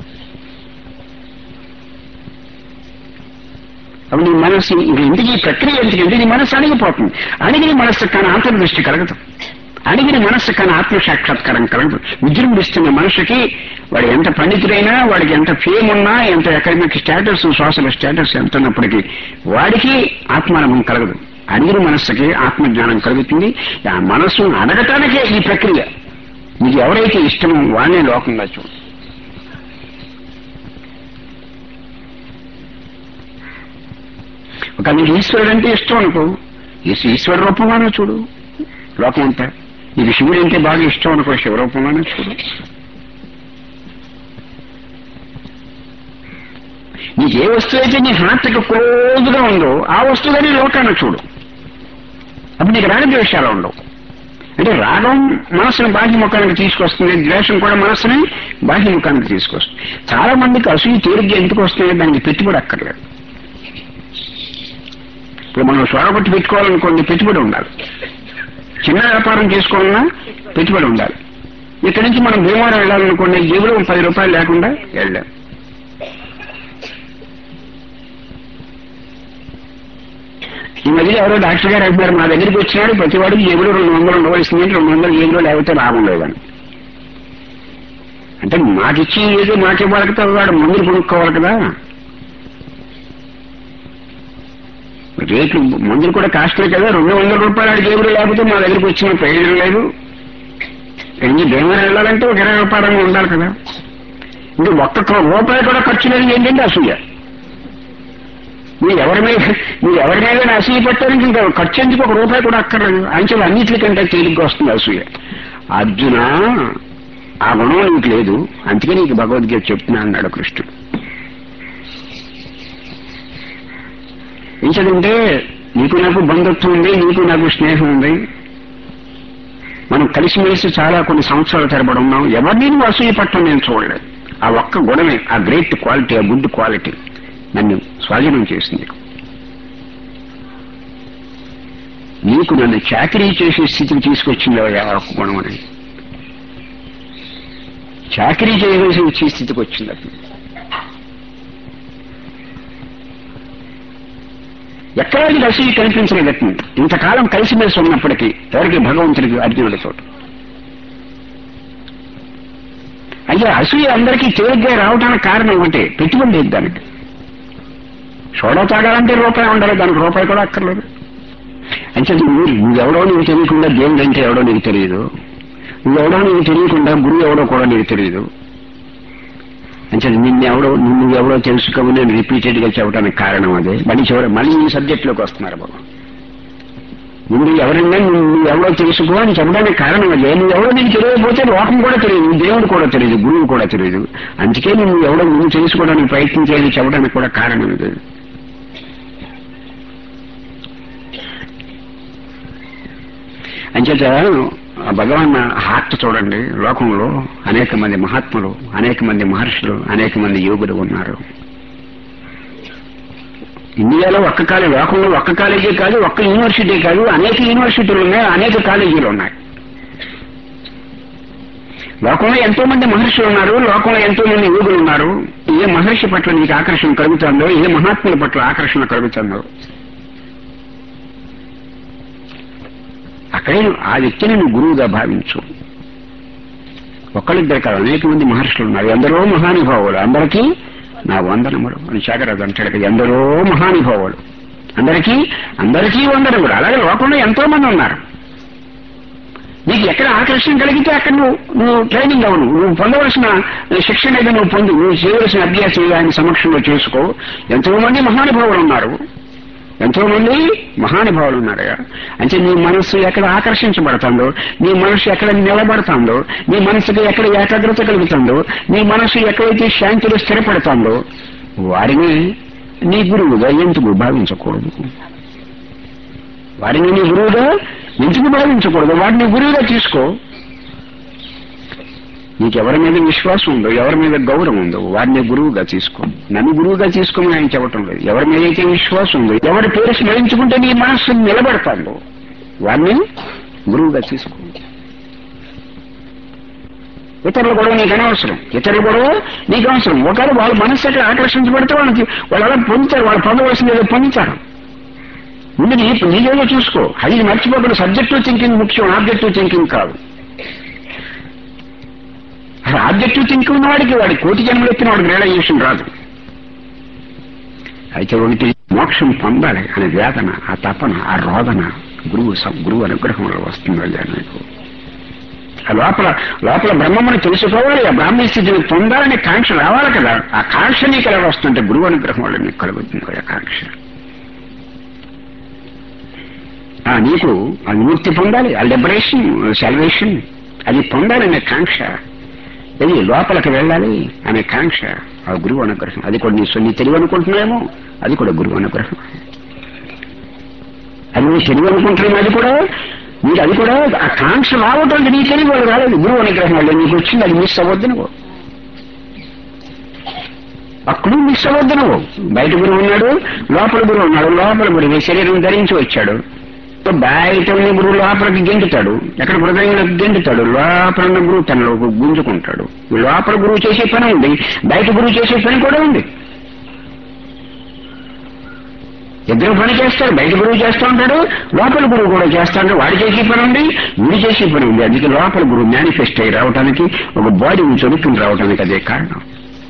A: అప్పుడు నీ మనసు ఇది ఎందుకు ఈ ప్రక్రియ ఎందుకంటే నీ మనసు అణిగిపోతుంది అణిగిన మనస్సు కానీ అంతర్దృష్టి కలగదు అణిగిన మనస్సు కానీ ఆత్మసాక్షాత్కారం కలగదు విజృంభిస్తున్న మనిషికి వాడు ఎంత పండితుడైనా వాడికి ఎంత ఫేమ్ ఉన్నా ఎంత అకాడమిక్ స్టేటస్ సోషల్ స్టేటస్ ఎంత ఉన్నప్పటికీ వాడికి ఆత్మానుభవం కలగదు అడిగిన మనస్సుకి ఆత్మజ్ఞానం కలుగుతుంది ఆ మనస్సు అడగటానికే ఈ ప్రక్రియ నీకు ఎవరైతే ఇష్టమో వాడినే లోకంగా చూడు ఒక నీకు ఈశ్వరుడు అంటే ఇష్టం అనుకో ఈశ్వ- ఈశ్వర రూపంగానే చూడు లోకం అంతా నీకు శివుడు అంటే బాగా ఇష్టం అనుకో శివరూపంగానే చూడు నీకు ఏ వస్తువు అయితే నీ హార్ట్కి క్లోజ్గా ఉందో ఆ వస్తువుగానే లోకాన్ని చూడు అప్పుడు నీకు రాగద్వేషాలు ఉండవు అంటే రాగం మనస్సును బాహ్యముఖానికి తీసుకొస్తుంది ద్వేషం కూడా మనస్సుని బాహ్యముఖానికి తీసుకొస్తుంది చాలా మందికి అసూయ తేలిగ్గా ఎందుకు వస్తుంది దానికి పెట్టుబడి అక్కర్లేదు ఇప్పుడు మనం సొరగొట్టి పెట్టుకోవాలనుకోండి పెట్టుబడి ఉండాలి చిన్న వ్యాపారం చేసుకోవాలన్నా పెట్టుబడి ఉండాలి ఇక్కడి నుంచి మనం భీమవరం వెళ్ళాలనుకోండి జేబులో పది రూపాయలు లేకుండా వెళ్ళాం ఈ మధ్య ఎవరో డాక్టర్ గారు అంటున్నారు మా దగ్గరికి వచ్చినాడు ప్రతివాడికి జేబులో రెండు వందలు ఉండవలసింది రెండు వందలు జేబులో లేకపోతే లాభం లేదని అంటే మాకిచ్చి ఏదో మాకే వాళ్ళకితే వాడు మందులు కొనుక్కోవాలి కదా రేట్లు మందులు కూడా కాస్ట్లే కదా రెండు వందల రూపాయలు ఆడి జేబులో లేకపోతే మా దగ్గరికి వచ్చిన ప్రయోజనం లేదు ఇక్కడి నుంచి భీమవరం వెళ్ళాలంటే ఒక ఇరవై రూపాయలు ఉండాలి కదా ఇంకా ఒక్క రూపాయి కూడా ఖర్చు లేదు ఏంటంటే అసూయ మీరు ఎవరి మీద మీరు ఎవరి మీద అసూయ పట్టానికి ఇంకా ఖర్చు ఎందుకు ఒక రూపాయి కూడా అక్కర్లేదు అంచెలు అన్నిటికంటే తేలిగ్గా వస్తుంది అసూయ అర్జున ఆ గుణం నీకు లేదు అందుకే నీకు భగవద్గీత చెప్తున్నా అన్నాడు కృష్ణుడు ఏంటంటే నీకు నాకు బంధుత్వం ఉంది నీకు నాకు స్నేహం ఉంది మనం కలిసిమెలిసి చాలా కొన్ని సంవత్సరాల తరబడి ఉన్నాం ఎవరిని నువ్వు అసూయ పట్టడం నేను చూడలేదు ఆ ఒక్క గుణమే ఆ గ్రేట్ క్వాలిటీ ఆ గుడ్ క్వాలిటీ నన్ను స్వాధీనం చేసింది నీకు నన్ను చాకరీ చేసే స్థితికి తీసుకొచ్చింది ఆ ఒక్క గుణం అని చాకరీ చేయవలసి వచ్చే స్థితికి వచ్చింది అతను ఎక్కడా నీకు అసూయ కనిపించలేదు అతను ఇంతకాలం కలిసిమెలిసి ఉన్నప్పటికీ ఎవరికి భగవంతుడికి అర్జునుడి చోటు అయ్యా అసూయ అందరికీ తేలిగ్గా రావడానికి కారణం ఒకటి పెట్టుబడి లేదు దానికి సోడా తాగాలంటే రూపాయి ఉండాలి దానికి రూపాయి కూడా అక్కర్లేదు అంటే నువ్వు నువ్వెవడో నీకు తెలియకుండా దేవుడు అంటే ఎవడో నీకు తెలియదు నువ్వెవడో నీకు తెలియకుండా గురువు ఎవడో కూడా నీకు తెలియదు అంటే నిన్నెవడో నువ్వెవడో తెలుసుకోమని నేను రిపీటెడ్ గా చెప్పడానికి కారణం అదే మళ్ళీ చివరి మళ్ళీ ఈ సబ్జెక్ట్ లోకి వస్తున్నారు బాబు ముందు ఎవరైనా నువ్వు ఎవడో తెలుసుకో అని చెప్పడానికి కారణం అదే నువ్వు ఎవడో నీకు తెలియకపోతే లోకం కూడా తెలియదు దేవుడు కూడా తెలియదు గురువు కూడా తెలియదు అందుకే నువ్వు ఎవడో నువ్వు తెలుసుకోవడానికి ప్రయత్నించేది చెప్పడానికి కూడా కారణం ఇది అంచేత ఆ భగవాన్ హార్ట్ చూడండి లోకంలో అనేక మంది మహాత్ములు అనేక మంది మహర్షులు అనేక మంది యోగులు ఉన్నారు ఇండియాలో ఒక్క కాలేజీ లోకంలో ఒక్క కాలేజీ కాదు ఒక్క యూనివర్సిటీ కాదు అనేక యూనివర్సిటీలు ఉన్నాయి అనేక కాలేజీలు ఉన్నాయి లోకంలో ఎంతో మంది మహర్షులు ఉన్నారు లోకంలో ఎంతో మంది యోగులు ఉన్నారు ఏ మహర్షి పట్ల నీకు ఆకర్షణ కలుగుతుందో ఏ మహాత్ముల పట్ల ఆకర్షణ కలుగుతుందో అక్కడే నువ్వు ఆ వ్యక్తిని నువ్వు గురువుగా భావించు ఒక్కళ్ళిద్దరు కాదు అనేక మంది మహర్షులు ఉన్నారు ఎందరో మహానుభావులు అందరికీ నా వందనములు అని శాఖరాజు అంటాడు కదా ఎందరో మహానుభావులు అందరికీ అందరికీ వందనములు అలాగే లోకంలో ఎంతో మంది ఉన్నారు నీకు ఎక్కడ ఆకర్షణ కలిగితే అక్కడ నువ్వు నువ్వు ట్రైనింగ్ అవ్వను నువ్వు పొందవలసిన శిక్షణ ఏదో నువ్వు పొందు నువ్వు చేయవలసిన అభ్యాసం ఏదో ఆయన సమక్షంలో చేసుకో ఎంతో మంది మహానుభావులు ఉన్నారు ఎంతో మంది మహానుభావులు ఉన్నారయ్యా అంటే నీ మనస్సు ఎక్కడ ఆకర్షించబడుతుందో నీ మనస్సు ఎక్కడ నిలబడుతుందో నీ మనసుకి ఎక్కడ ఏకాగ్రత కలుగుతుందో నీ మనస్సు ఎక్కడైతే శాంతిలో స్థిరపడుతుందో వారిని నీ గురువుగా ఎందుకు భావించకూడదు వారిని నీ గురువుగా ఎందుకు భావించకూడదు వారిని గురువుగా తీసుకో నీకు ఎవరి మీద విశ్వాసం ఉందో ఎవరి మీద గౌరవం ఉందో వారిని గురువుగా తీసుకో నన్ను గురువుగా తీసుకోమని ఆయన చెప్పటం లేదు ఎవరి మీద అయితే విశ్వాసం ఉందో ఎవరి పేరు స్మరించుకుంటే నీ మనస్సు నిలబడతాందో వారిని గురువుగా తీసుకో ఇతరుల గొడవ నీకు అనవసరం ఇతరుల గొడవ నీకు అవసరం ఒకవేళ వాళ్ళ మనస్సు ఎక్కడ ఆకర్షించబడితే వాళ్ళకి వాళ్ళు అలా పొందుతారు వాళ్ళు పొందవలసింది ఏదో పొందుతారు ముందు నీ నీకేదో చూసుకో అది మర్చిపోకుండా సబ్జెక్టివ్ థింకింగ్ ముఖ్యం ఆబ్జెక్టివ్ థింకింగ్ కాదు అసలు ఆబ్జెక్టివ్ థింకింగ్ ఉన్నవాడికి వాడి కోటి జన్మలు ఎత్తిన వాడికి రియలైజేషన్ రాదు అయితే ఒకటి మోక్షం పొందాలి అనే వేదన ఆ తపన ఆ రోదన గురువు సం- గురువు అనుగ్రహంలో వస్తుంది అయ్యా నీకు ఆ లోపల లోపల బ్రహ్మమును తెలుసుకోవాలి ఆ బ్రాహ్మణ స్థితిని పొందాలనే కాంక్ష రావాలి కదా ఆ కాంక్ష నీకు ఎలా వస్తుంటే గురువు అనుగ్రహం వల్ల నీకు కలుగుతుంది ఆ కాంక్ష ఆ నీకు ఆ విముక్తి పొందాలి ఆ లిబరేషన్ సెలవేషన్ అది పొందాలనే కాంక్ష అది లోపలికి వెళ్ళాలి అనే కాంక్ష ఆ గురువు అనుగ్రహం అది కూడా నీ నీ తెలివి అనుకుంటున్నాయేమో అది కూడా గురువు అనుగ్రహం అది నీ తెలివి అనుకుంటున్నావు అది కూడా నీకు అది కూడా ఆ కాంక్ష రావటం నీ తెలివి వాళ్ళు రాలేదు గురువు అనుగ్రహం వల్ల నీకు వచ్చింది అది మిస్ అవ్వద్దు నువ్వు అక్కడ మిస్ అవ్వద్దు నువ్వు బయట గురువు ఉన్నాడు లోపల గురువు ఉన్నాడు లోపల గురువు శరీరం ధరించి వచ్చాడు సో బయట ఉన్న గురువు లోపలికి గెంటుతాడు ఎక్కడ హృదయంలోకి గెంటుతాడు లోపల ఉన్న గురువు తనలో గుంజుకుంటాడు ఈ లోపల గురువు చేసే పని ఉంది బయట గురువు చేసే పని కూడా ఉంది ఇద్దరు పని చేస్తారు బయట గురువు చేస్తూ ఉంటాడు లోపల గురువు కూడా చేస్తా ఉంటాడు వాడు చేసే పని ఉంది వీడు చేసే పని ఉంది అందుకే లోపల గురువు మేనిఫెస్ట్ అయ్యి రావడానికి ఒక బాడీని చొరుకుని రావడానికి అదే కారణం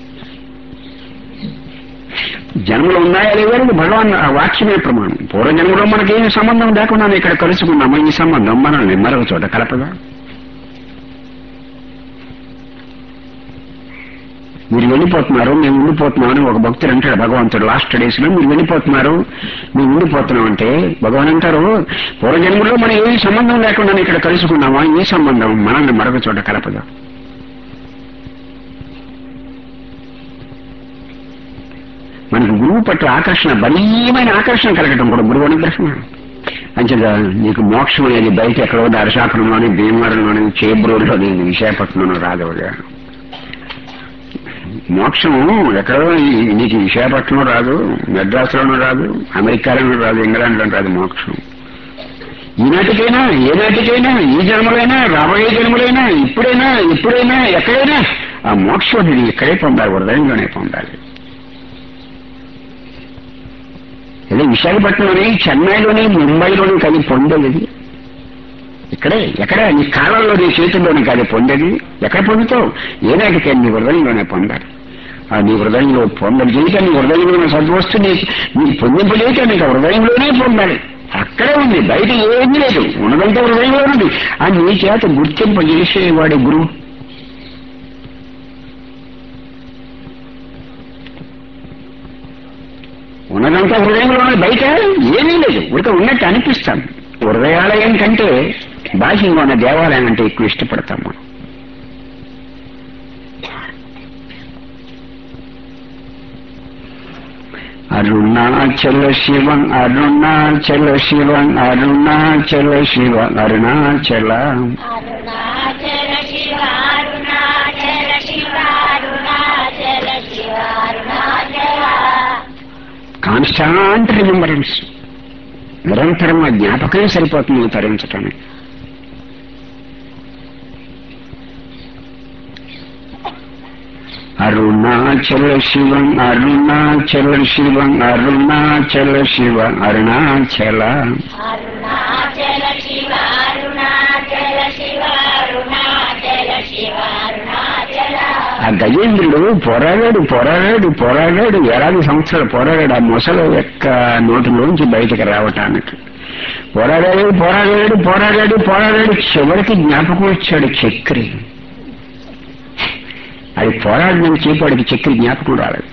A: జన్మలు ఉన్నాయా లేవని భగవాన్ ఆ వాక్యమే ప్రమాణం పూర్వజన్మలో మనకి ఏమి సంబంధం లేకుండా ఇక్కడ కలుసుకున్నాము ఈ సంబంధం మనల్ని మరొక చోట కలపదా మీరు వెళ్ళిపోతున్నారు మేము ఉండిపోతున్నాం అని ఒక భక్తుడు అంటాడు భగవంతుడు లాస్ట్ డేస్ లో మీరు వెళ్ళిపోతున్నారు మేము ఉండిపోతున్నాం అంటే భగవాన్ అంటారు పూర్వజన్మలో మనం ఏమి సంబంధం లేకుండా ఇక్కడ కలుసుకున్నామా ఏ సంబంధం మనల్ని మరొక చోట కలపదా మనకు గురువు పట్ల ఆకర్షణ బలీయమైన ఆకర్షణ కలగటం కూడా గురువు అనుగ్రహం అంచేత నీకు మోక్షం అనేది బయట ఎక్కడో దర్శాపురంలోని భీమవరంలోని చేబ్రోడ్లోని విశాఖపట్నంలో రాదవగా మోక్షం ఎక్కడో ఈ- నీకు విశాఖపట్నంలో రాదు మెడ్రాస్లోనూ రాదు అమెరికాలోనూ రాదు ఇంగ్లాండ్లోనూ రాదు మోక్షం ఈనాటికైనా ఏనాటికైనా ఈ జన్మలైనా రాబోయే జన్మలైనా ఇప్పుడైనా ఎప్పుడైనా ఎక్కడైనా ఆ మోక్షం అనేది ఇక్కడే పొందాలి హృదయంలోనే పొందాలి అదే విశాఖపట్నంలోని చెన్నైలోని ముంబైలోని కానీ పొందేది ఇక్కడే ఎక్కడ నీ కాలంలో నీ చేతుల్లోని కాదు పొందేది ఎక్కడ పొందుతావు ఏనాటికే నీ హృదయంలోనే పొందాలి ఆ నీ హృదయంలో పొందలు చేయక నీ హృదయంలో సద్వస్తు నీ నీ పొందింపలేక నీకు ఆ హృదయంలోనే పొందాలి అక్కడే ఉంది బయట ఏమీ లేదు ఉన్నదంతా హృదయంలో ఉంది ఆ నీ చేత గుర్తింపజేసేవాడు గురువు ఉన్నదంతా హృదయంలో ఉన్నది బయట ఏమీ లేదు ఉడక ఉన్నట్టు అనిపిస్తాం హృదయాలయం కంటే బాహ్యంగా ఉన్న దేవాలయం అంటే ఎక్కువ ఇష్టపడతాం మనం అరుణాచల శివం అరుణాచల శివం అరుణాచల శివ అరుణాచల
B: అరుణాచల శివ అరుణాచల శివ అరుణాచల శివ అరుణాచల
A: కాన్స్టాంట్ రిమెంబరెన్స్ నిరంతరం ఆ జ్ఞాపకమే సరిపోతుంది తరించటానికి అరుణాచల శివం అరుణాచల శివం అరుణాచల శివ అరుణాచల
B: అరుణాచల శివ అరుణాచల శివ అరుణాచల శివ అరుణాచల
A: ఆ గజేంద్రుడు పోరాడాడు పోరాడాడు పోరాడాడు ఏడాది సంవత్సరాలు పోరాడాడు ఆ మొసల యొక్క నోటిలోంచి బయటకు రావటానికి పోరాడాడు పోరాడాడు పోరాడాడు పోరాడాడు చివరికి జ్ఞాపకం వచ్చాడు చక్రి అది పోరాడిన చేపాడికి చక్రి జ్ఞాపకం రాలేదు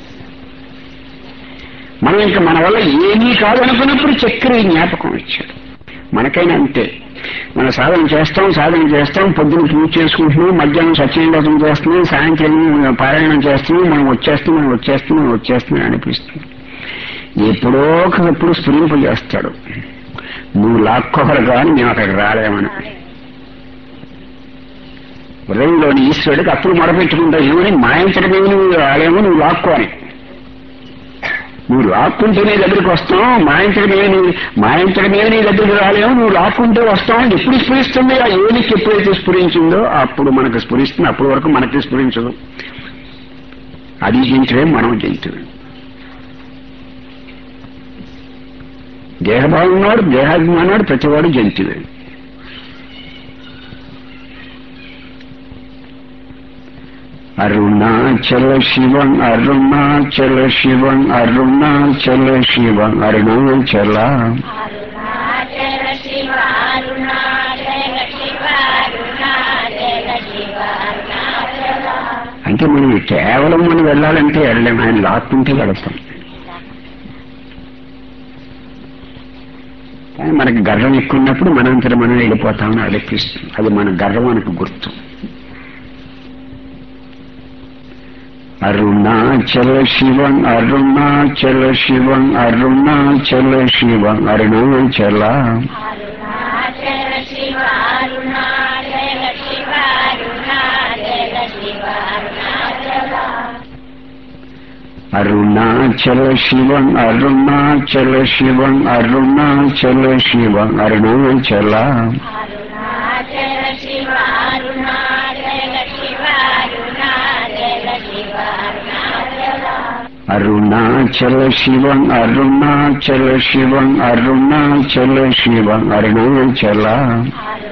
A: మనం ఇంకా మన వల్ల ఏమీ కాదనుకున్నప్పుడు చక్రి జ్ఞాపకం వచ్చాడు మనకైనా అంతే మన సాధన చేస్తాం సాధన చేస్తాం పొద్దున పూజ చేసుకుంటున్నాం మధ్యాహ్నం సత్యనారాయణ చేస్తున్నాం సాయంత్రం పారాయణం చేస్తున్నాం మనం వచ్చేస్తాం మనం వచ్చేస్తాం మనం వచ్చేస్తున్నాం అనిపిస్తుంది ఎప్పుడో ఒకప్పుడు స్ఫురింపజేస్తాడు నువ్వు లాక్కోవాలి కానీ మేము అక్కడికి రాలేమని హృదయంలోని ఈశ్వరుడికి అప్పుడు మొరపెట్టుకుంటావు ఏమని మాయించడమేమి నువ్వు రాలేమో నువ్వు లాక్కోని నువ్వు లాక్కుంటేనే దగ్గరికి వస్తావు మాయించడమేమి నువ్వు మాయించడమేమి నీ దగ్గరికి రాలేమో నువ్వు లాక్కుంటే వస్తావు అని ఎప్పుడు స్ఫురిస్తుంది ఆ ఏలికి ఎప్పుడైతే స్ఫురించిందో అప్పుడు మనకు స్ఫురిస్తుంది అప్పటి వరకు మనకి స్ఫురించదు అది జంతువే మనం జంతువే దేహభావం ఉన్నాడు దేహాభిమానాడు ప్రతివాడు జంతువే అరుణాచల శివం అరుణాచల శివం అరుణాచల శివం అరుణాచల
B: అరుణాచల శివ అరుణాచల శివ అరుణాచల శివ అరుణాచల
A: అంటే మనం కేవలం మనం వెళ్ళాలంటే వెళ్ళలేము ఆయన లాక్కుంటే వెళతాం కానీ మనకి గర్వం ఎక్కువ ఉన్నప్పుడు మనంతట మనం వెళ్ళిపోతామని అనిపిస్తుంది అది మన గర్వానికి గుర్తు అరుణాచల శివం అరుణాచల శివం అరుణాచల శివం అరుణాచల
B: అరుణాచల శివ అరుణాచల శివ అరుణాచల శివ అరుణాచల
A: అరుణాచల శివం అరుణాచల శివం అరుణాచల శివం అరుణాచల
B: అరుణాచల శివ అరుణాచల శివ అరుణాచల శివ అరుణాచల
A: అరుణాచల శివం అరుణాచల శివం అరుణాచల శివం అరుణాచల
B: అరుణాచల